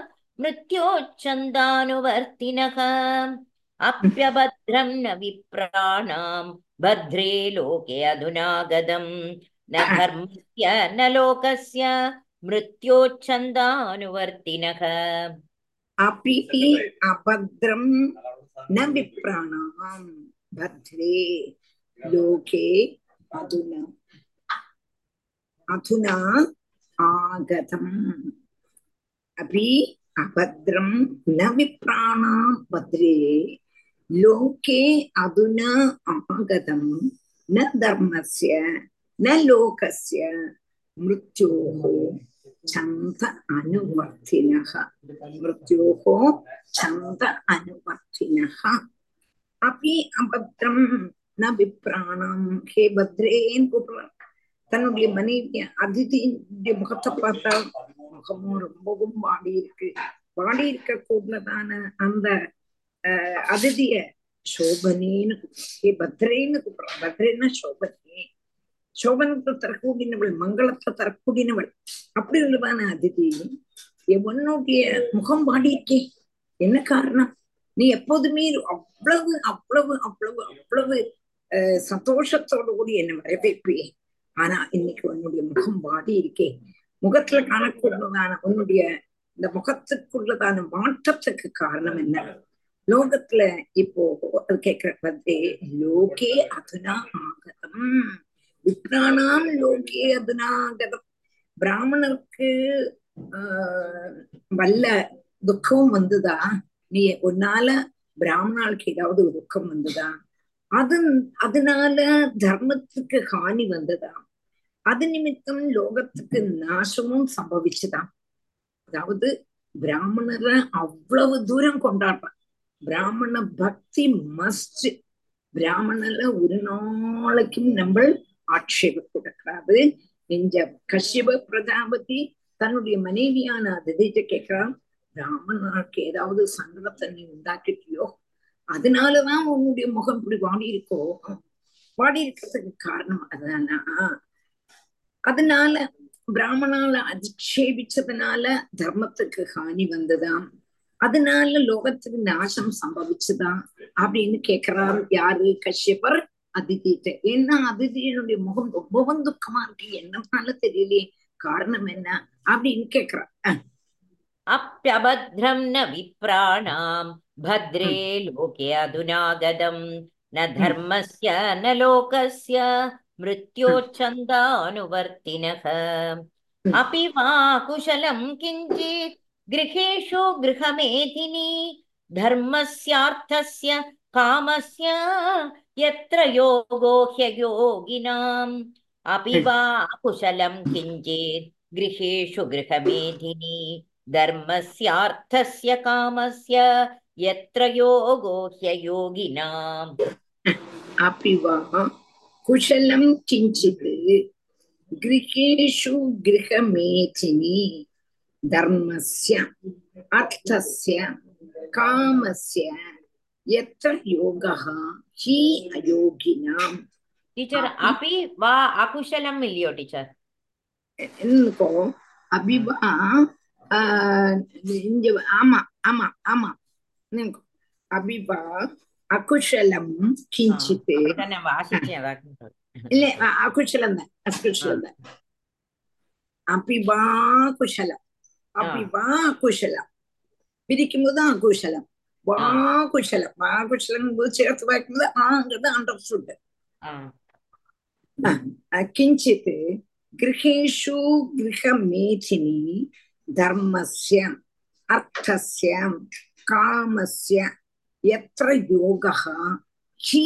मृत्योच्छन्दानुवर्तिनः अप्यभद्रं न विप्राणां भद्रे लोके अधुनागतं न धर्मस्य न लोकस्य मृत्योच्छन्दानुवर्तिनः अपि अभद्रं न विप्राणाम् भद्रे लोके अधुना अधुना आगतम् अपि अभद्रं न विप्राणां भद्रे लोके अधुना आगतं न धर्मस्य न लोकस्य मृत्योः छन्द अनुवर्तिनः मृत्योः छन्द अनुवर्तिनः अपि அபத்திரம் ந விப்ராணம் ஹே பத்ரேன்னு கூப்பிடுறார் தன்னுடைய மனைவி அதிதியுடைய முகத்தை பார்த்தா முகமும் ரொம்பவும் வாடி இருக்கு வாடி இருக்க கூடதான அந்த அஹ் அதிதிய சோபனேன்னு கூப்பிடுறார் ஹே பத்ரேன்னு கூப்பிடுறார் பத்ரேன்னா சோபனே சோபனத்தை தரக்கூடியவள் மங்களத்தை தரக்கூடியவள் அப்படி உள்ளதான அதிதி உன்னுடைய முகம் பாடியிருக்கே என்ன காரணம் நீ எப்போதுமே அவ்வளவு அவ்வளவு அவ்வளவு அவ்வளவு அஹ் சந்தோஷத்தோடு கூடி என்னை வரவேற்பே ஆனா இன்னைக்கு உன்னுடைய முகம் வாடி இருக்கே முகத்துல காணக்கூடியதான உன்னுடைய இந்த முகத்துக்குள்ளதான மாற்றத்துக்கு காரணம் என்ன லோகத்துல இப்போ அது கேட்கிற பதே லோகே அதுனா ஆகதம் விப்ராணாம் லோகே அதுனா ஆகதம் பிராமணருக்கு ஆஹ் வல்ல துக்கம் வந்துதா நீ உன்னால பிராமணாளுக்கு ஏதாவது ஒரு துக்கம் வந்துதா அது அதனால தர்மத்துக்கு ஹானி வந்ததா அது நிமித்தம் லோகத்துக்கு நாசமும் சம்பவிச்சுதான் அதாவது பிராமணரை அவ்வளவு தூரம் கொண்டாடுறான் பிராமண பக்தி மஸ்ட் பிராமணர்ல ஒரு நாளைக்கும் நம்ம ஆட்சேபக்கூடாது இந்த கஷ்யப பிரஜாபதி தன்னுடைய மனைவியான அதிதிட்ட கேட்கிறான் பிராமணனுக்கு ஏதாவது சங்கடத்தை நீ உண்டாக்கிட்டியோ அதனாலதான் உன்னுடைய முகம் இப்படி வாடி இருக்கோ வாடி இருக்கிறதுக்கு காரணம் அதுதானா அதனால பிராமணால அதிக்ஷேபிச்சதுனால தர்மத்துக்கு ஹானி வந்ததாம் அதனால லோகத்துக்கு நாசம் சம்பவிச்சுதான் அப்படின்னு கேக்குறாரு யாரு கஷ்யப்பர் அதிதிட்ட ஏன்னா அதிதியனுடைய முகம் ரொம்பவும் துக்கமா இருக்கு என்னனால தெரியலையே காரணம் என்ன அப்படின்னு கேக்குறா अप्यभद्रं न विप्राणां भद्रे लोके अधुनागदं न धर्मस्य न लोकस्य मृत्योच्छन्दानुवर्तिनः अपि वा कुशलं किञ्चित् गृहेषु गृहमेधिनी धर्मस्यार्थस्य कामस्य यत्र योगो ह्ययोगिनाम् अपि वा कुशलं किञ्चित् गृहेषु गृहमेधिनी धर्मस्यार्थस्य कामस्य यत्र योगो ह्ययोगिनाम् अपि वा कुशलं किञ्चित् गृहेषु गृहमेथिनी धर्मस्य अर्थस्य कामस्य यत्र योगः हि अयोगिनाम् टीचर् अपि वा अकुशलम् इल्यो टीचर् என்னக்கோ அபிவா ஆஹ் இங்க ஆமா ஆமா ஆமா என்னக்கோ அபிவா அகுஷலம் கிஞ்சித்து തന്നെ വാശിച്ച് അതാക്കുന്നത് இல்ல அ- அகுஷலம் தான் அகுஷலம் தான் அபிவா குஷலம் அபிவா குஷலம் பிரிக்கும்போது அகுஷலம் வா குஷலம் வா குஷலம் சேர்த்து வாய்க்கும்போது ஆங்கிறது அண்டர்ஸ்டுட் ആ किञ्चित् गृहेषु गृहमेथिनी धर्मस्य अर्थस्य कामस्य यत्र योगः हि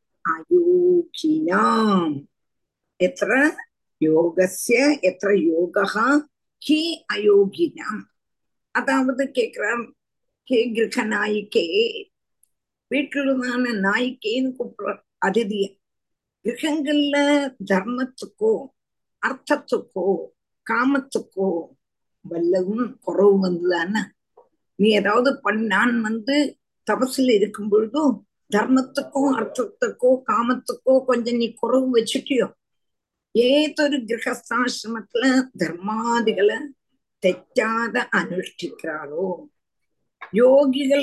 अयोगिनाम् यत्र योगस्य यत्र योगः हि अयोगिनाम् அதாவது கேக்குறான் கே கிரக நாயிக்கே வீட்டுலதான நாய்க்கேன்னு கூப்பிடுற அதிதிய கிரகங்கள்ல தர்மத்துக்கோ அர்த்தத்துக்கோ காமத்துக்கோ வல்லவும் குறவு வந்ததான நீ ஏதாவது பண் நான் வந்து தபசுல இருக்கும் பொழுதும் தர்மத்துக்கோ அர்த்தத்துக்கோ காமத்துக்கோ கொஞ்சம் நீ குறவு வச்சுட்டியோ ഏതൊരു ഗൃഹസ്ഥാശ്രമത്തില് ധർമാദികള് തെറ്റാതെ അനുഷ്ഠിക്കാറോ യോഗികൾ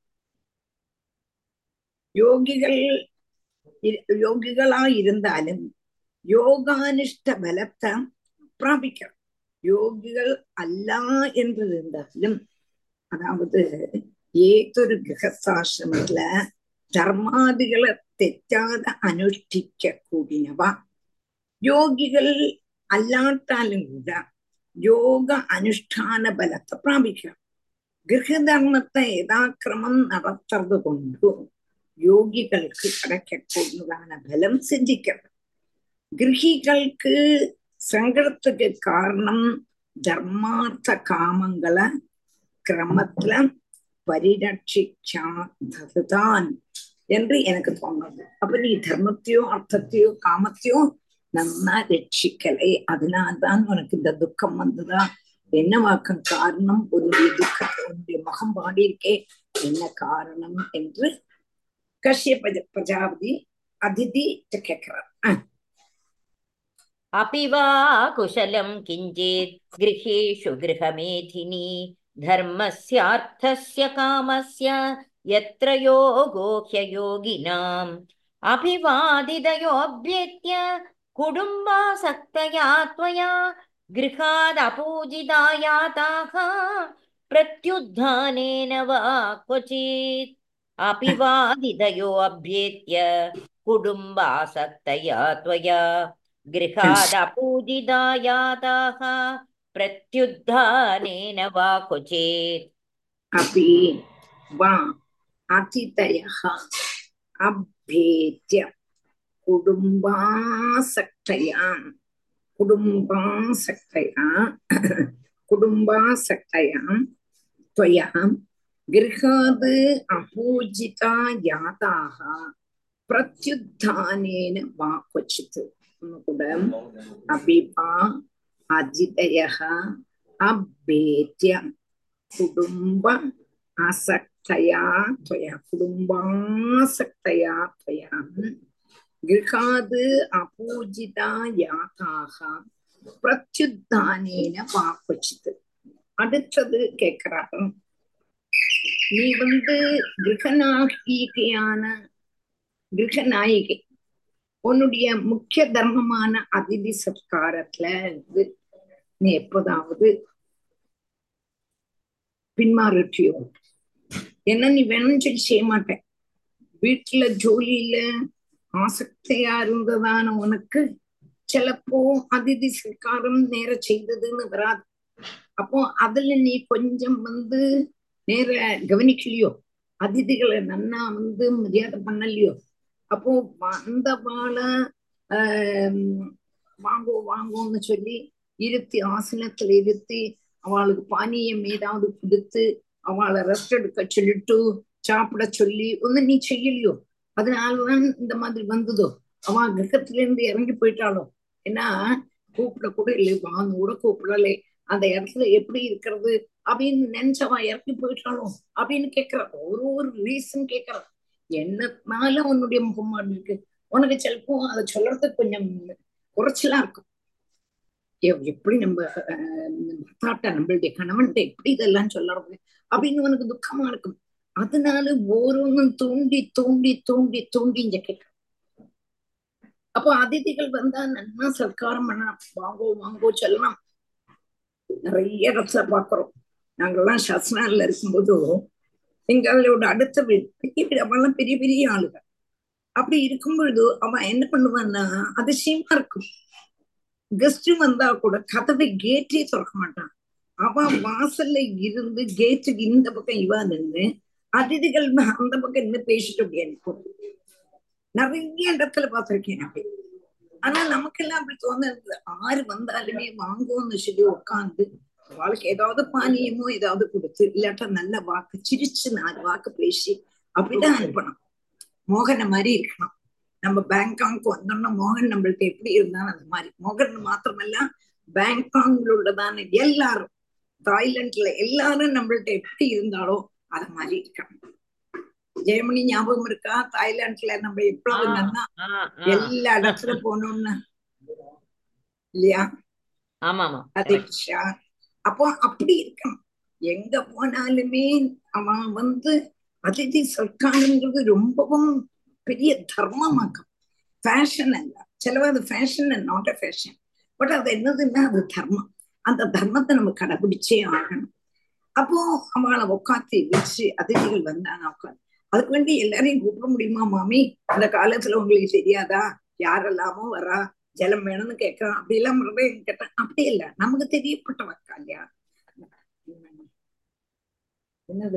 യോഗികൾ ഇ- യോഗികളാ ഇരുന്നാലും യോഗാനിഷ്ഠ ബലത്തെ പ്രാപിക്കണം യോഗികൾ അല്ല என்றிருந்தாலும் அதாவது ஏதொரு கிரகஸ்தாசிரமத்துல தர்மாதிகளை തെറ്റാതെ അനുഷ്ഠിക്ക കൂടിനവ യോഗികൾ അല്ലാട്ടാലും കൂടെ യോഗ അനുഷ്ഠാന ബലത്തെ പ്രാപിക്കണം ഗൃഹധർമ്മത്തെ യഥാക്രമം നടത്തുന്നത് കൊണ്ട് യോഗികൾക്ക് கிடைக்கக்கூடியதான பலம் சிந்திக்கணும் கிரகிகளுக்கு சங்கடத்துக்கு காரணம் தர்மார்த்த காமங்களை கிரமத்துல பரிரட்சிக்காததுதான் என்று எனக்கு தோணுது அப்ப நீ தர்மத்தையோ அர்த்தத்தையோ காமத்தையோ நன்னா ரட்சிக்கலை அதனால்தான் உனக்கு இந்த துக்கம் வந்ததா என்னவாக்கும் காரணம் உன்னுடைய துக்கத்தை உன்னுடைய முகம் பாடியிருக்கே என்ன காரணம் என்று கஷ்ய பிரஜ- பிரஜாபதி அதிதி கேட்கிறார் அஹ். अपि वा कुशलं किञ्चित् गृहेषु गृहमेधिनी धर्मस्यार्थस्य कामस्य यत्र योगो ह्ययोगिनाम् अभिवादितयोऽभ्येत्य कुटुम्बासक्तया त्वया गृहादपूजितायाताः प्रत्युत्थानेन वा क्वचित् अपिवादितयो अभ्येत्य कुटुम्बासक्तया त्वया गृहादपूजितायाताः प्रत्युत्थानेन वा क्वचित् अपि वा अतिथयः अभ्येत्य कुटुम्बासक्तया कुटुम्बासक्तया कुटुम्बासक्तया त्वया गृहाद् अपूजिता याताः प्रत्युत्थानेन वा क्वचित् கூட अपि वा अजितयः अभ्येत्य कुटुम्ब आसक्तया त्वया कुटुम्बासक्तया त्वया गृहाद् अपूजिता याताः பிரத்யுத்தானேன வா கொச்சித்து அடுத்தது கேக்குறாரு நீ வந்து கிரகநாயகியான கிரகநாயகி உன்னுடைய முக்கிய தர்மமான அதிதி சத்காரத்துல இருந்து நீ எப்போதாவது பின்மாறிட்டியோ என்ன நீ வேணும்னு சொல்லி செய்ய மாட்டேன் வீட்டுல ஜோலியில ஆசக்தியா இருந்ததான உனக்கு சிலப்போ அதிதி சத்காரம் நேர செய்ததுன்னு வராது அப்போ அதுல நீ கொஞ்சம் வந்து நேர கவனிக்கலையோ அதிதிகளை நன்னா வந்து மரியாதை பண்ணலையோ அப்போ அந்த வாழ ஆஹ் வாங்கோ வாங்கோன்னு சொல்லி இருத்தி ஆசனத்துல இருத்தி அவளுக்கு பானியம் ஏதாவது கொடுத்து அவளை ரெஸ்ட் எடுக்க சொல்லிட்டு சாப்பிட சொல்லி ஒன்னும் நீ செய்யலையோ அதனாலதான் இந்த மாதிரி வந்ததோ அவ கிரகத்துல இருந்து இறங்கி போயிட்டாளோ ஏன்னா கூப்பிட கூட இல்லை வான்னு கூட கூப்பிடலை அந்த இடத்துல எப்படி இருக்கிறது அப்படின்னு நினைச்சவா இறங்கி போயிட்டாளோ அப்படின்னு கேக்குற ஒரு ஒரு ரீசன் கேக்குற என்னனால உன்னுடைய முகமாடு இருக்கு உனக்கு சிலப்போ அதை சொல்றதுக்கு கொஞ்சம் குறைச்சலா இருக்கும் எப்படி நம்ம பர்த்தாட்ட நம்மளுடைய கணவன்கிட்ட எப்படி இதெல்லாம் சொல்லறது அப்படின்னு உனக்கு துக்கமா இருக்கும் அதனால ஓரோன்னும் தூண்டி தூண்டி தூண்டி தூண்டி இங்க கேட்க அப்போ அதிதிகள் வந்தா நன்னா சத்காரம் பண்ணலாம் வாங்கோ வாங்கோ சொல்லலாம் நிறைய இடத்துல பாக்குறோம் நாங்கெல்லாம் சஸ்னால இருக்கும்போது எங்களோட அடுத்த வீடு பெரிய வீடு அவெல்லாம் பெரிய பெரிய ஆளுங்க அப்படி இருக்கும் பொழுது அவன் என்ன பண்ணுவான்னா அதிசயமா இருக்கும் கெஸ்ட் வந்தா கூட கதவை கேட்டே திறக்க மாட்டான் அவன் வாசல்ல இருந்து கேட்டுக்கு இந்த பக்கம் இவா நின்று அதிதிகள் அந்த பக்கம் இன்னும் பேசிட்டு அப்படி அனுப்பும் நிறைய இடத்துல பார்த்திருக்கேன் அப்படி ஆனா நமக்கெல்லாம் அப்படி தோணுது ஆறு வந்தாலுமே வாங்குவோம்னு சொல்லி உட்காந்து அவளுக்கு ஏதாவது பானியமோ ஏதாவது கொடுத்து இல்லாட்டா நல்ல வாக்கு சிரிச்சு நாலு வாக்கு பேசி அப்படிதான் அனுப்பணும் மோகனை மாதிரி இருக்கணும் நம்ம பேங்காங்க்கு வந்தோம்னா மோகன் நம்மள்ட்ட எப்படி இருந்தாலும் அந்த மாதிரி மோகன் மாத்திரமல்ல பேங்காங்ல உள்ளதான எல்லாரும் தாய்லாந்துல எல்லாரும் நம்மள்ட்ட எப்படி இருந்தாலோ அது மாதிரி இருக்கணும் ஜெயமணி ஞாபகம் இருக்கா தாய்லாந்துல நம்ம எவ்வளவு நல்லா எல்லா இடத்துல போனோம்னு இல்லையா ஆமா ஆமா அதிக்ஷா அப்போ அப்படி இருக்கணும் எங்க போனாலுமே அவன் வந்து அதிதி சர்க்காரங்கிறது ரொம்பவும் பெரிய தர்மமாக்கும் ஃபேஷன் அல்ல சிலவா அது fashion not a fashion but அது என்னதுன்னா அது தர்மம் அந்த தர்மத்தை நம்ம கடைபிடிச்சே ஆகணும் அப்போ அவளை உட்காந்து வச்சு அதிதிகள் வந்தாங்க உட்காந்து அதுக்கு வேண்டி எல்லாரையும் கூப்பிட முடியுமா மாமி அந்த காலத்துல உங்களுக்கு தெரியாதா யாரெல்லாமோ வரா ஜலம் வேணும்னு கேட்கறான் அப்படி எல்லாம் கேட்டேன் அப்படி இல்ல நமக்கு தெரியப்பட்டவ இல்லையா என்னது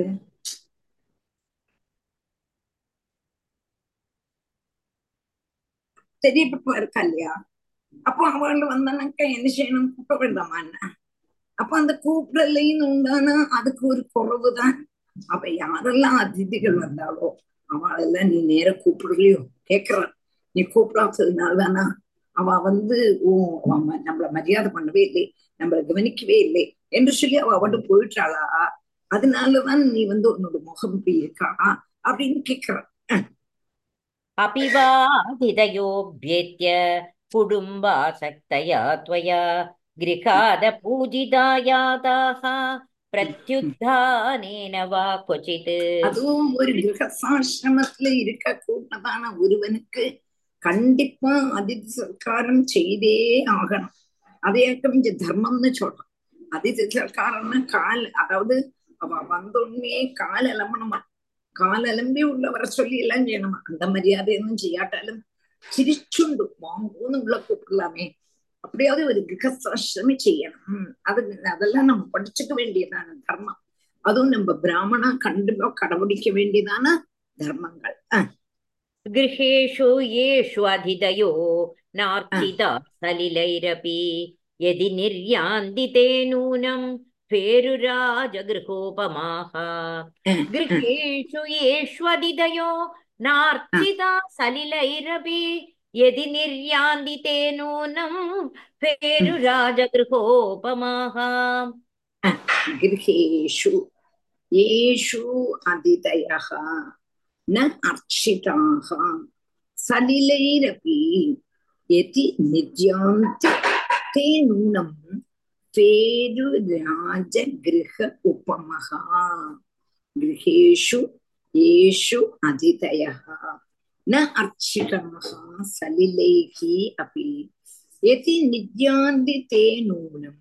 தெரியப்பட்டவ இருக்கா இல்லையா அப்போ அவள் வந்தானாக்கா என்ன செய்யணும் கூப்பிட வேண்டாமா என்ன அப்ப அந்த கூப்பிடலைன்னு உண்டானா அதுக்கு ஒரு குறவுதான் அப்ப யாரெல்லாம் அதிதிகள் வந்தாலோ அவளெல்லாம் நீ நேர கூப்பிடலையோ கேக்குறான் நீ கூப்பிடாததுனாலதானா அவ வந்து ஓ நம்மள மரியாதை பண்ணவே இல்லை நம்மள கவனிக்கவே இல்லை என்று சொல்லி அவ அவட்டு போயிட்டாளா அதனாலதான் நீ வந்து உன்னோட முகம் இப்படி இருக்கா அப்படின்னு கேக்குறான் अपिवादितयोऽभ्येत्य कुटुम्बासक्तया त्वया गृहादपूजिता याताः प्रत्युत्थानेन वा क्वचित् அதுவும் ஒரு கிரகசாசிரமத்துல இருக்க கூட்டதான ஒருவனுக்கு கண்டிப்பா அதிதி சத்காரம் செய்தே ஆகணும் அதையாக்கம் இங்க தர்மம்னு சொல்றோம் அதிதி சத்காரம்னா கால் அதாவது அவ வந்தோடனே கால் அலம்பணுமா கால் அலம்பி உள்ள வர சொல்லி எல்லாம் செய்யணுமா அந்த மரியாதைയൊന്നും செய்யாட்டாலும் சிரிச்சுண்டு வாங்கூன்னு உள்ள கூப்பிடலாமே அப்படியாவது ஒரு கிரகசாசிரமி செய்யணும் அது அதெல்லாம் நம்ம படிச்சுக்க வேண்டியதான தர்மம் அதுவும் நம்ம பிராமணா கண்டிப்பா கடைபிடிக்க வேண்டியதான தர்மங்கள் அஹ் गृहेषु येषु अधिदयो नार्चिता सलिलैरपि यदि निर्यान्ति ते नूनं फेरुराजगृहोपमाः அஹ் गृहेषु येष्वदिदयो नार्चिता सलिलैरपि यदि निर्यान्ति ते नूनं फेरुराजगृहोपमाः गृहेषु येषु अतिथयः न अर्चिताः सलिलैरपि यदि निर्यान्ति ते नूनं फेरुराजगृह उपमः गृहेषु येषु अतिथयः न अर्चिताः सलिलैः अपि यदि निर्यान्ति ते नूनं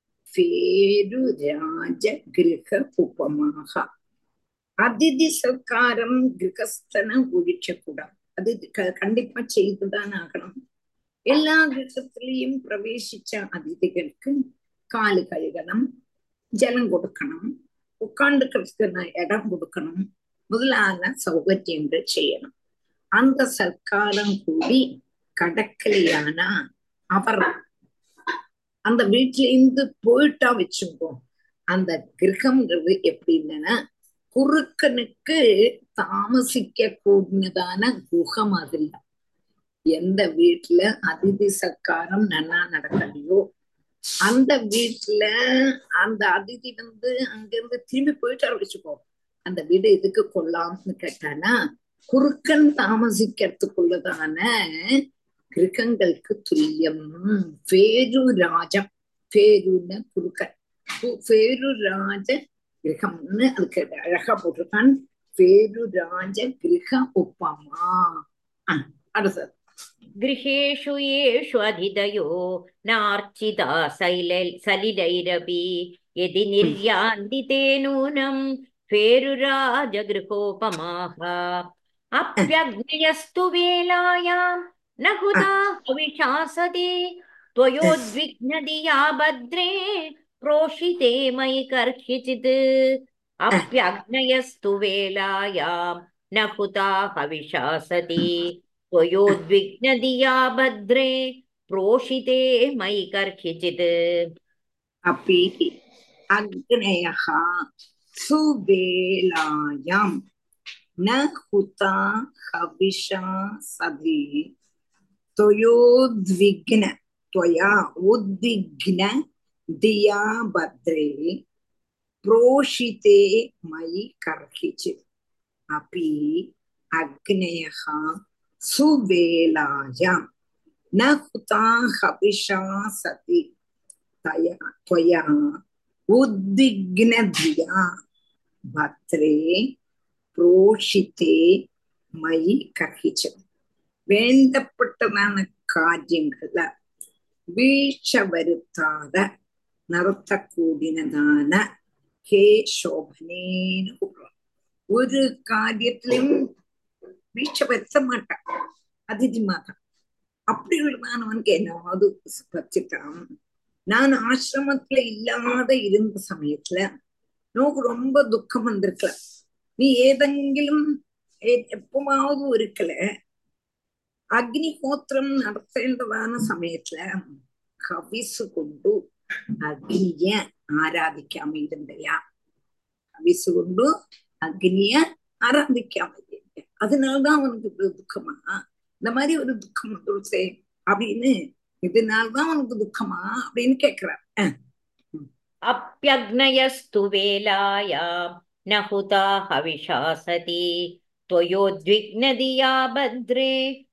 പേരുരാജഗൃഹ ഉപമാഹ அதிதி சத்காரம் கிரகஸ்தனை ஒழிக்கக்கூடாது அது க- கண்டிப்பா செய்துதான் ஆகணும் எல்லா கிரகத்திலையும் பிரவேசிச்ச அதிதிகளுக்கு காலு கழுகணும் ஜலம் கொடுக்கணும் உட்கார்ந்துக்கிறதுக்கு இடம் கொடுக்கணும் முதலான சௌகரியங்கள் செய்யணும் அந்த சத்காரம் கூடி கடக்கலையானா அவர் அந்த வீட்டுல இருந்து போயிட்டா வச்சுக்கோ அந்த கிரகம்ங்கிறது எப்படின்னா குறுக்கனுக்கு தாமசிக்க கூடினதான குகை மாதிரி எந்த வீட்டுல அதிதி சத்காரம் நன்னா நடக்கலையோ அந்த வீட்டுல அந்த அதிதி வந்து அங்கிருந்து திரும்பி போயிட்டாரு வச்சுக்கோ அந்த வீடு எதுக்கு கொள்ளாம்னு கேட்டானா குறுக்கன் தாமசிக்கிறதுக்குள்ளதான கிரகங்களுக்கு துல்லியம் பேரு ராஜம் பேருன்னு குறுக்கன் கு- பேரு ராஜ கிரகம்னு அதுக்கு அழகா போட்டிருக்கான் பேரு ராஜ கிரக உப்பமா அஹ், அடுத்தது गृहेषु येषु अधिदयो नार्चिता सैल सलिलैरपि यदि निर्यान्ति ते नूनं फेरुराजगृहोपमाः अप्यग्नयस्तु वेलायां न हुता हविषासति त्वयोद्विग्नधिया भद्रे प्रोषिते मयि कर्षिचित् अप्यग्नयस्तु वेलायां न हुता हविषासति त्वयोद्विग्नधिया भद्रे प्रोषिते मयि कर्षिचित् अपि अग्नयः सुवेलायां न हुता हविषा सति त्वयोद्विग्न त्वया उद्विग्न दिया भद्रे प्रोषिते मयि कर्हिचित् अपि अग्नयः सुवेलायां न हुता हविषा सति तया त्वया उद्विग्नधिया भद्रे प्रोषिते மயி கர்ஹிச்சது வேண்டப்பட்டதான காரியங்கள வீழ்ச்ச வருத்தாத நடத்தக்கூடியதான ஹே சோபனேன்னு கூப்பிடுறோம் ஒரு காரியத்திலும் வீழ்ச்ச வருத்த மாட்டான் அதிதி மாதா அப்படி உள்ளதானவனுக்கு என்னாவது பச்சிட்டான் நான் ஆசிரமத்துல இல்லாத இருந்த சமயத்துல நோக்கு ரொம்ப துக்கம் வந்திருக்கலாம் நீ ஏதெങ്കിലും எ- எப்பமாவது ஒருக்கல அக்னிஹோத்திரம் நடത്തേണ്ടதான സമയத்துல ഹവിസ് കൊണ്ടു അഗ്നിയെ ആരാധിക്കാൻ ഇരുന്നയാ ஹவிஸ் கொண்டு அக்னிய ஆராதிக்காம இருந்தேன் அதனாலதான் அவனுக்கு இவ்வளவு துக்கமா இந்த மாதிரி ஒரு துக்கம் வந்துருச்சே அப்படின்னு இதனால்தான் அவனுக்கு துக்கமா அப்படின்னு கேக்குறான் அஹ் अप्यग्नयस्तु वेलायां न हुता हविषा सति त्वयोद्विग्नधिया भद्रे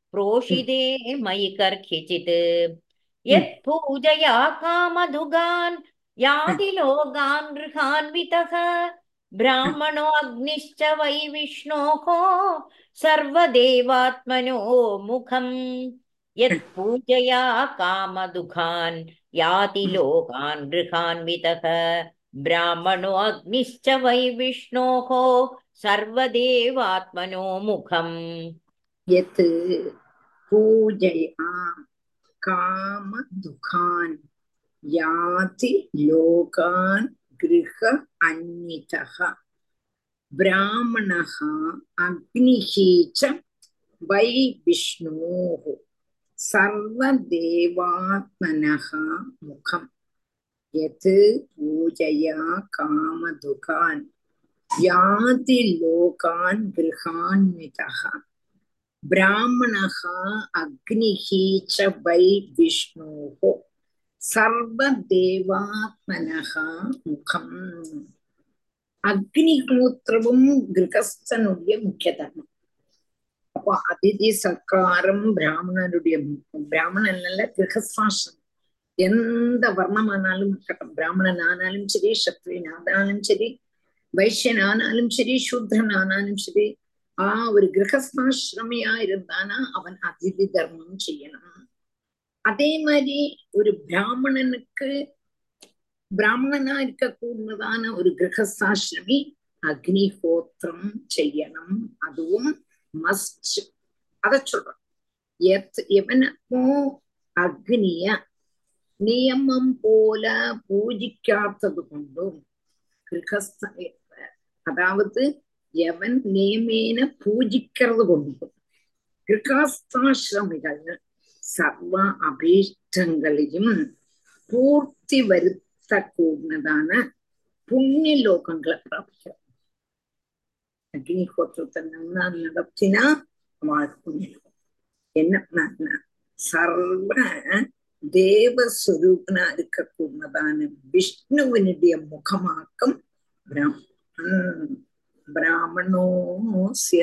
प्रोषिते मयि कर्ह्यचित् यत् पूजया कामधुगान् याति लोकान् गृहान्वितः ब्राह्मणो अग्निश्च वै विष्णोः सर्वदेवात्मनो मुखम् यत् पूजया कामदुःखान् याति लोकान् गृहान्वितः ब्राह्मणो अग्निश्च वै विष्णोः सर्वदेवात्मनो मुखम् यत् पूजया कामदुःखान् याति लोकान् गृह अन्वितः ब्राह्मणः अग्निः च वै विष्णोः सर्वदेवात्मनः मुखम् यत् पूजया कामदुःखान् याति लोकान् गृहान्वितः ब्राह्मणः अग्निः च वै विष्णोः സർവദേവാത്മനഃ മുഖം അഗ്നിഹോത്രവും ഗൃഹസ്ഥനുடைய മുഖ്യധർമ്മം അപ്പൊ അതിഥി സൽക്കാരം ബ്രാഹ്മണരുടെ ബ്രാഹ്മണനല്ല ഗൃഹസ്ഥാശ്രമം எந்த வர்ணமானாலும் இருக்கட்டும் பிராமணன் ஆனாலும் சரி சத்ரியன் ஆனாலும் சரி வைசியன் ஆனாலும் சரி சூத்ரன் ஆனாலும் சரி ஆஹ் ஒரு கிரகஸ்தாசிரமியா இருந்தானா அவன் அதிதி தர்மம் செய்யணும் அதே மாதிரி ஒரு பிராமணனுக்கு பிராமணனா இருக்கக்கூடியதான ஒரு கிரகஸ்தாசிரமி அக்னிஹோத்திரம் செய்யணும் அதுவும் மஸ்ட் அத சொல்றான் எத் எவனப்போ அக்னிய நியமம் போல பூஜிக்காதது கொண்டும் கிரகஸ்த அதாவது எவன் நியமேன பூஜிக்கிறது கொண்டும் கிரகாஸ்தாசிரமிகள் സർവ അഭീഷ്ടങ്ങളെയും പൂർത്തി വരുത്തക്കൂടുന്നതാണ് പുണ്യലോകങ്ങളെ പ്രാപിക്കുക അഗ്നിഹോത്രത്തെ നന്നാ നടത്തിന அவள் புண்ணியம் என்ன சர்வ தேவஸ்வரூபனா இருக்கக்கூடியதான விஷ்ணுவினுடைய முகமாக்கம் பிராமணன் பிராமணோசிய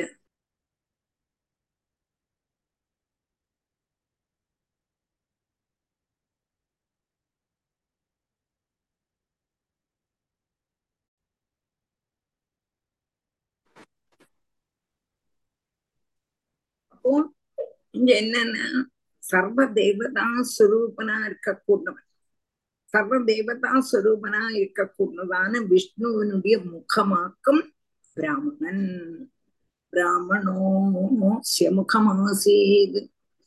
அப்போ இங்க என்னன்னா சர்வ தேவதா சுரூபனா இருக்கக்கூடியவன் சர்வ தேவதா சுரூபனா இருக்கக்கூடியதான விஷ்ணுவனுடைய முகமாக்கும் பிராமணன் பிராமணோ முகமாசேது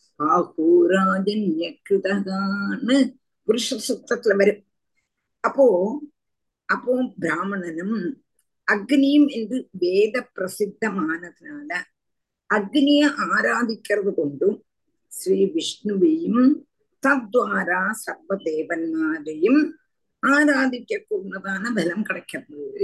ஆகூராஜன்யகிருதகான்னு புருஷ சுத்தத்துல வரும் அப்போ அப்போ பிராமணனும் அக்னியும் என்று வேத பிரசித்தமானதுனால அக்னிய ஆராதிக்கிறது கொண்டும் ஸ்ரீ விஷ்ணுவையும் தத்வாரா சர்வதேவன்மாரையும் ஆராதிக்க கூடதான பலம் கிடைக்கிறது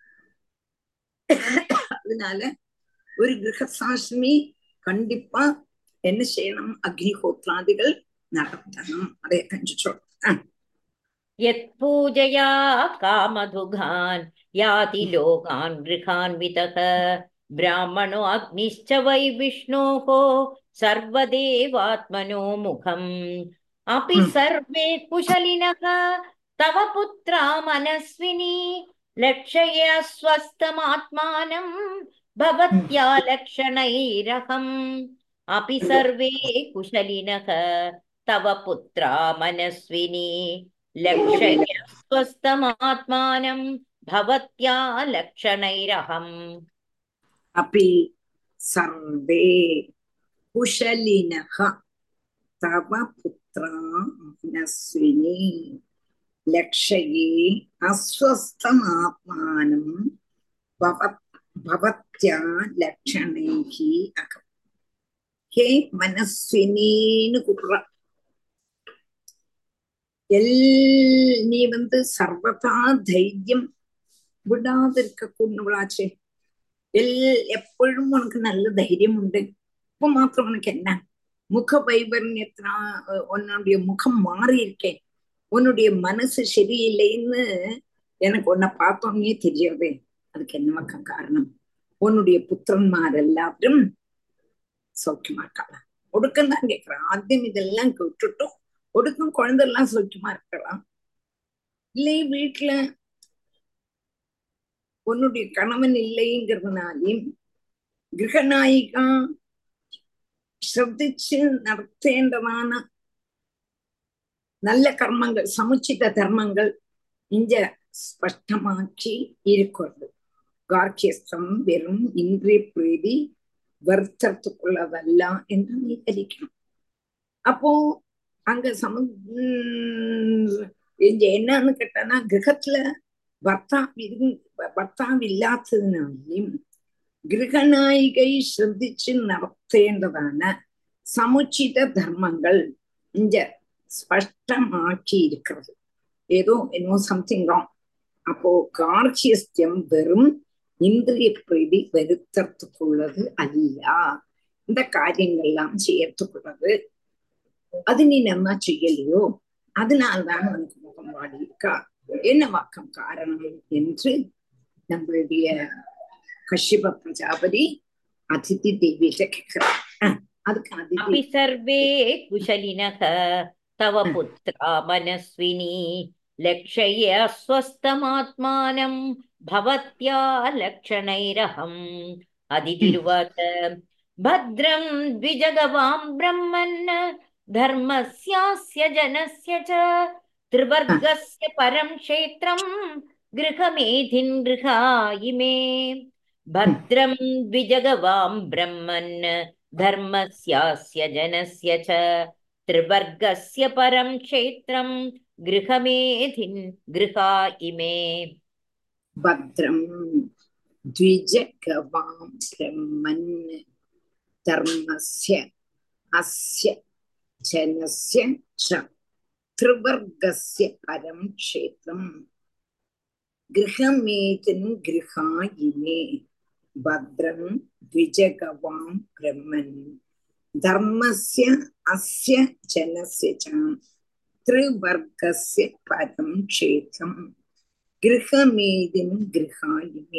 அதனால ஒரு கிரகசாஸ்மி கண்டிப்பா என்ன செய்யணும் அக்னிஹோத்ராதிகள் நடத்தணும் அதை கொஞ்சம் சொல்றேன் यत्पूजया कामधुगान् याति लोकान् गृहान्वितः ब्राह्मणो अग्निश्च वै विष्णोः सर्वदेवात्मनो मुखम् अपि Hmm. सर्वे कुशलिनः तव पुत्रा मनस्विनी लक्षय स्वस्थमात्मानं भवत्या लक्षणैरहम् अपि सर्वे कुशलिनः तव पुत्रा मनस्विनी लक्षय स्वस्थमात्मानं भवत्या लक्षणैरहम् अपि सर्वे कुशलिनः तव पुत्रा मनस्विनी लक्षये अस्वस्थमात्मानं भवत् भवत्या लक्षणैः अहम् ஹே மனஸ்வினின்னு கூப்பிடுற எல் நீ வந்து சர்வதா தைரியம் விடாது இருக்க கூடவளாச்சே எல் എപ്പോഴും ഉനക്ക് നല്ല ധൈര്യമുണ്ട് ഇപ്പൊ മാത്രം ഉനക്ക് എന്നാ முக வைபர்ணியத்தினா உன்னுடைய முகம் மாறி இருக்கேன் உன்னுடைய மனசு சரியில்லைன்னு எனக்கு உன்னை பார்த்தோன்னே தெரியாது அதுக்கு என்னமாக்க காரணம் உன்னுடைய புத்திரன்மார் எல்லாரும் சௌக்கியமா இருக்காளா ஒடுக்கம் தான் கேட்கிறேன் ஆദ്യം இதெல்லாம் விட்டுட்டும் ஒடுக்கம் குழந்தை எல்லாம் சௌக்கியமா இருக்கலாம் இல்லை வீட்டுல உன்னுடைய கணவன் இல்லைங்கிறதுனாலையும் ഗൃഹനായിക ശ്രദ്ധിച്ച് നടത്തേണ്ടതാണ് നല്ല കർമ്മങ്ങൾ സമുചിത ധർമ്മങ്ങൾ ഇഞ്ച സ്പഷ്ടമാക്കി ഇരിക്കുന്നത് ഗാർഹ്യസ്ഥം വെറും ഇന്ദ്രിയ പ്രീതി வருத்தத்துக்குள்ளதல்ல என்று நீ தரிக்கணும் அப்போ அங்க சம இங்க என்னன்னு கேட்டானா கிரகத்துல பர்த்தா ഭർത്താവ് ഇല്ലാത്തതിനാലും ഗൃഹനായികை ശ്രദ്ധിച്ച് നടത്തേണ്ടതാണ് സമുചിത ധർമ്മങ്ങൾ ഇഞ്ച സ്പഷ്ടമാക്കി இருக்கிறது ஏதோ என்னோ சம்திங் ராங் அப்போ கார்ச்சியஸ்தியம் வெறும் இந்திரிய பிரீதி வருத்தத்துக்குள்ளது அல்ல இந்த காரியங்கள்லாம் செய்யறதுக்குள்ளது அது நீ நல்லா செய்யலையோ அதனால்தான் உனக்கு முகம் வாடி இருக்கா என்ன வாக்கம் காரணம் என்று நம்மளுடைய கஷ்யப பிரஜாபதி அதிதி தேவியிட்ட கேட்கிறார் அதுக்கு அதிதி अपि सर्वे कुशलिनः तव पुत्रा मनस्विनी लक्षय स्वस्तमात्मानं भवत्या लक्षणैरहम् अदितिरुवाच भद्रं द्विजगवां ब्रह्मन् धर्मस्यास्य जनस्य च त्रिवर्गस्य परं क्षेत्रं गृहमेधिन् गृहा इमे भद्रं द्विजगवां ब्रह्मन् धर्मस्यास्य जनस्य च त्रिवर्गस्य परं क्षेत्रं गृहमेधिन् गृहा इमे ഭദ്രം ദ്വിജഗവാം ബ്രഹ്മൻ ധർമ്മസ്യ അസ്യ ജനസ്യ ച ത്രിവർഗസ്യ പരം ക്ഷേത്രം ഗൃഹമേതൻ ഗൃഹായിമേ ഭദ്രം ദ്വിജഗവാം ബ്രഹ്മൻ ധർമ്മസ്യ അസ്യ ജനസ്യ ച ത്രിവർഗസ്യ പരം ക്ഷേത്രം ഗൃഹമേതിൻ ഗൃഹായിമേ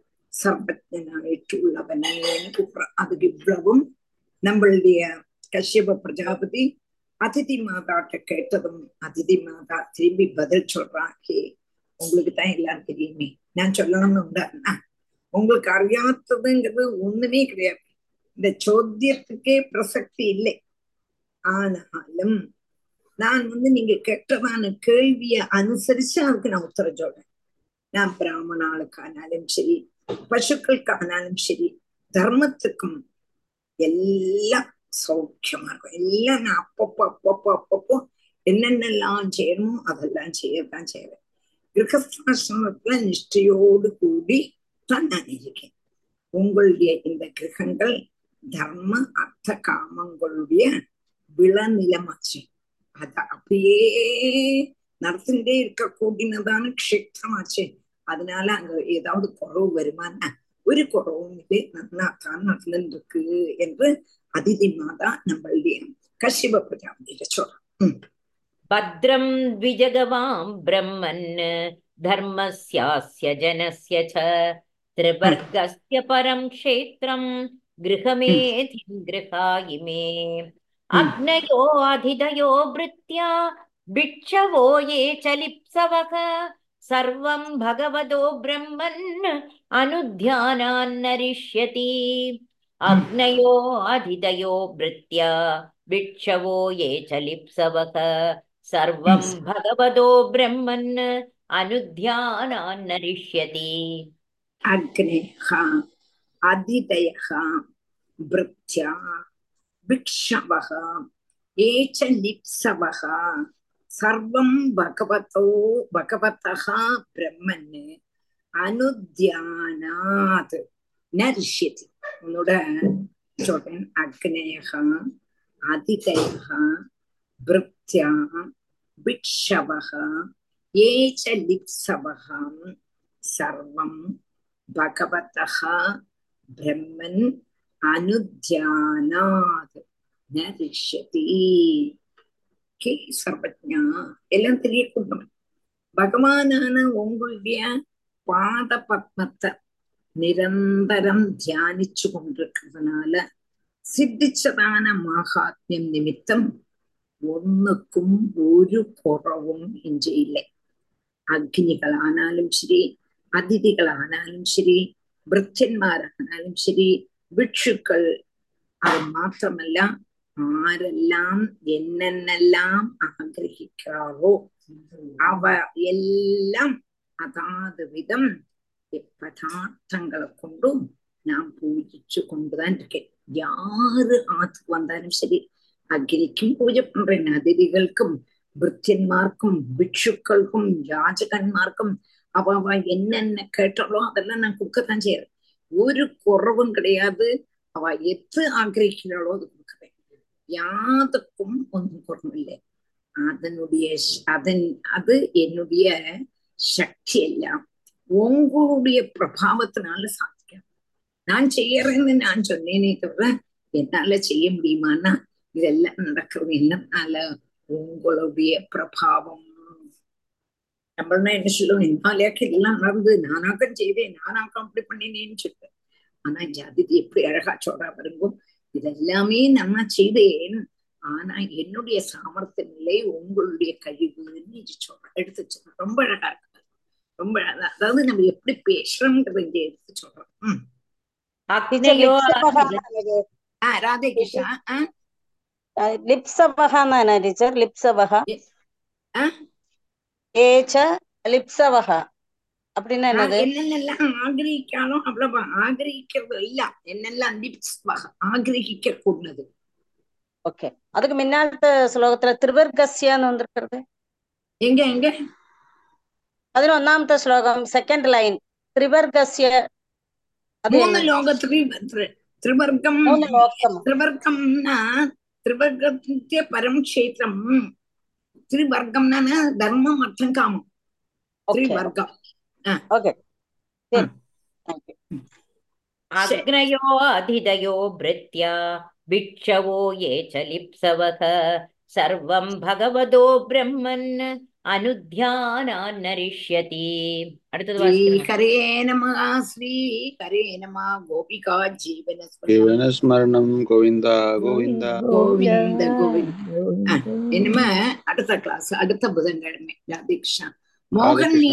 സർവജ്ഞനായിട്ടുള്ളവനെ അത് ഇவ்வளவும் நம்மளுடைய கஷ்யப பிரஜாபதி அதிதி மாதாட்ட கேட்டதும் அதிதி மாதா திரும்பி பதில் சொல்றாக்கே உங்களுக்கு தான் எல்லாம் தெரியுமே நான் சொல்லணும்னு உண்டாருன்னா உங்களுக்கு அறியாததுங்கிறது ஒண்ணுமே கிடையாது இந்த சோத்தியத்துக்கே பிரசக்தி இல்லை ஆனாலும் நான் வந்து நீங்க கேட்டதான கேள்விய அனுசரிச்சு அதுக்கு நான் உத்தரம் சொல்றேன் நான் பிராமணாளுக்கானாலும் சரி பசுக்களுக்கானாலும் சரி தர்மத்துக்கும் எல்லாம் சௌக்கியமா இருக்கும் எல்லாம் நான் அப்பப்போ அப்பப்போ அப்பப்போ என்னென்னலாம் செய்யணுமோ அதெல்லாம் செய்யத்தான் செய்வேன் கிரகஸ்தாசிரமத்துல நிஷ்டையோடு கூடி தான் நான் இருக்கேன் உங்களுடைய இந்த கிரகங்கள் தர்ம அர்த்த காமங்களுடைய விளநிலமாச்சு அத அப்படியே நடத்திட்டே இருக்க கூடினதான க்ஷேத்திரமாச்சு அதனால அங்க ஏதாவது குறவு வருமானா ஒரு குறவும் இல்லை நல்லா தான் நடந்துருக்கு என்று அதிதி மாதா நம்மளுடைய கஷ்யப பிரஜாபதியில சொல்றோம் भद्रं द्विजगवां ब्रह्मन् धर्मस्यास्य जनस्य च त्रिवर्गस्य परं क्षेत्रं गृहमेधिं गृहायिमे अग्नयो अधिदयो भृत्या भिक्षवो ये च लिप्सवः सर्वं भगवतो ब्रह्मन् अनुध्यानान्नरिष्यति अग्नयो अधिदयो भृत्या भिक्षवो ये च लिप्सवः सर्वं भगवतो ब्रह्मन् अनुध्यानान्नरिष्यति अग्नेः अदितयः भृत्या भिक्षवः ये च लिप्सवः सर्वं भगवतो भगवतः ब्रह्मन् अनुध्यानात् न ऋष्यति உன்னோட சொல்றேன் அக்னேக அதிதயः भृत्या भिक्षवः ये च लिप्सवः सर्वं भगवतः ब्रह्मन् अनुध्यानात् न ऋष्यति கே சர்வஜா எல்லாம் தெரியக்கூடும் பகவானான உங்களுடைய பாத பத்மத்தை நிரந்தரம் தியானிச்சு கொண்டிருக்கிறதுனால സിദ്ധിച്ചതാന മാഹാത്മ്യം നിമിത്തം ഒന്നുക്കും ഒരു കുറവും ഇഞ്ചയില്ല അഗ്നികളാനാലും ശരി അതിഥികളാനാലും ശരി ഭൃത്യന്മാരാനാലും ശരി ഭിക്ഷുക്കൾ അത് മാത്രമല്ല ആരെല്ലാം എന്നെന്നെല്ലാം ആഗ്രഹിക്കാവോ അവ എല്ലാം അതാത് വിധം பதார்த்தங்களை கொண்டும் நான் பூஜிச்சு கொண்டுதான் இருக்கேன் யாரு ஆத்துக்கு வந்தாலும் சரி அக்னிக்கும் பூஜை பண்றேன் அதிதிகளுக்கும் பிருத்தியன்மார்க்கும் பிக்ஷுக்களுக்கும் யாஜகன்மார்க்கும் அவ அவ என்னென்ன கேட்டாலோ அதெல்லாம் நான் கொடுக்கத்தான் செய்யறேன் ஒரு குறவும் கிடையாது அவ எது ஆഗ്രഹിக்கிறாளோ அது கொடுக்குறேன் யாதுக்கும் ஒன்றும் குறவில்லை அதனுடைய அதன் அது என்னுடைய சக்தி எல்லாம் உங்களுடைய பிரபாவத்தினால சாதிக்கும் நான் செய்யறேன்னு நான் சொன்னேனே தவிர என்னால செய்ய முடியுமான்னா இதெல்லாம் நடக்கிறது என்னனால உங்களுடைய பிரபாவம் நம்மளா என்ன சொல்லுவோம் என்னாலேயாக்க இதெல்லாம் நடந்து நானாக்கம் செய்தேன் நானாக்கம் அப்படி பண்ணினேன்னு சொல்லுவேன் ஆனா இந்த அதிதி எப்படி அழகா சொல்றா பாருங்க இதெல்லாமே நான் செய்தேன் ஆனா என்னுடைய சாமர்த்தியம் இல்லை உங்களுடைய கழிவுன்னு இது சொல்றேன் எடுத்து சொல்றேன் ரொம்ப அழகா இருக்கு ரொம்ப அழகா அதாவது நம்ம எப்படி பேசுறோம்ன்றத இங்க எடுத்து சொல்றோம் உம் അഗ്നയോ ஆஹ் ராதே கிருஷ்ணா ஆஹ் ലിപ്സവഹ എന്നാണ് ടീച്ചർ ലിപ്സവഹ ஆஹ் ഏച്ച ലിപ്സവഹ அப்படின்னு என்னது என்னென்னலாம் ஆகிரகிக்காலும் அவ்வளவு ஆகிரகிக்கிறது இல்ல என்னெல்லாம் லிப்ஸ் ஆகிரகிக்க கூடது ஓகே அதுக்கு முன்னாலത്തെ ശ്ലോകത്തില് ത്രിവർഗസ്യാന്ന് വന്നിരിക്കുന്നത് எங்க எங்க അതിന് ഒന്നാമത്തെ ശ്ലോകം സെക്കൻഡ് ലൈൻ ത്രിവർഗസ്യ അത് மூணு என்ன? லோகத்திலையும் திரு- திரிவர்க்கம் മൂന്ന് ലോകം திரிவர்க்கம்னா திரிவர்க்கத்திய பரம் கஷேத்திரம் திரிவர்க்கம்னா தர்மம் அர்த்தம் காமம் ഓക്കെ திரிவர்க்கம் ഓക്കെ ഉം. താങ്ക് യു അഗ്നയോ അധിതയോ ഭൃത്യ ഭിക്ഷവോ യേ ച ലിപ്സവഃ സർവം ഭഗവതോ ബ്രഹ്മൻ അനുധ്യാനാന്നരിഷ്യതി അടുത്തത് ஸ்ரீ വായിക്കുന്നു ஹரே நம ஸ்ரீ ஹரே நம கோபிகா ஜீவன ജീവനസ്മരണം ഗോവിന്ദ ഗോവിന്ദ கோவிந்த கோவிந்த இனிமே அடுத்த கிளாஸ் அடுத்த புதன்கிழமை ராதே கிருஷ்ணா மோகன் நீ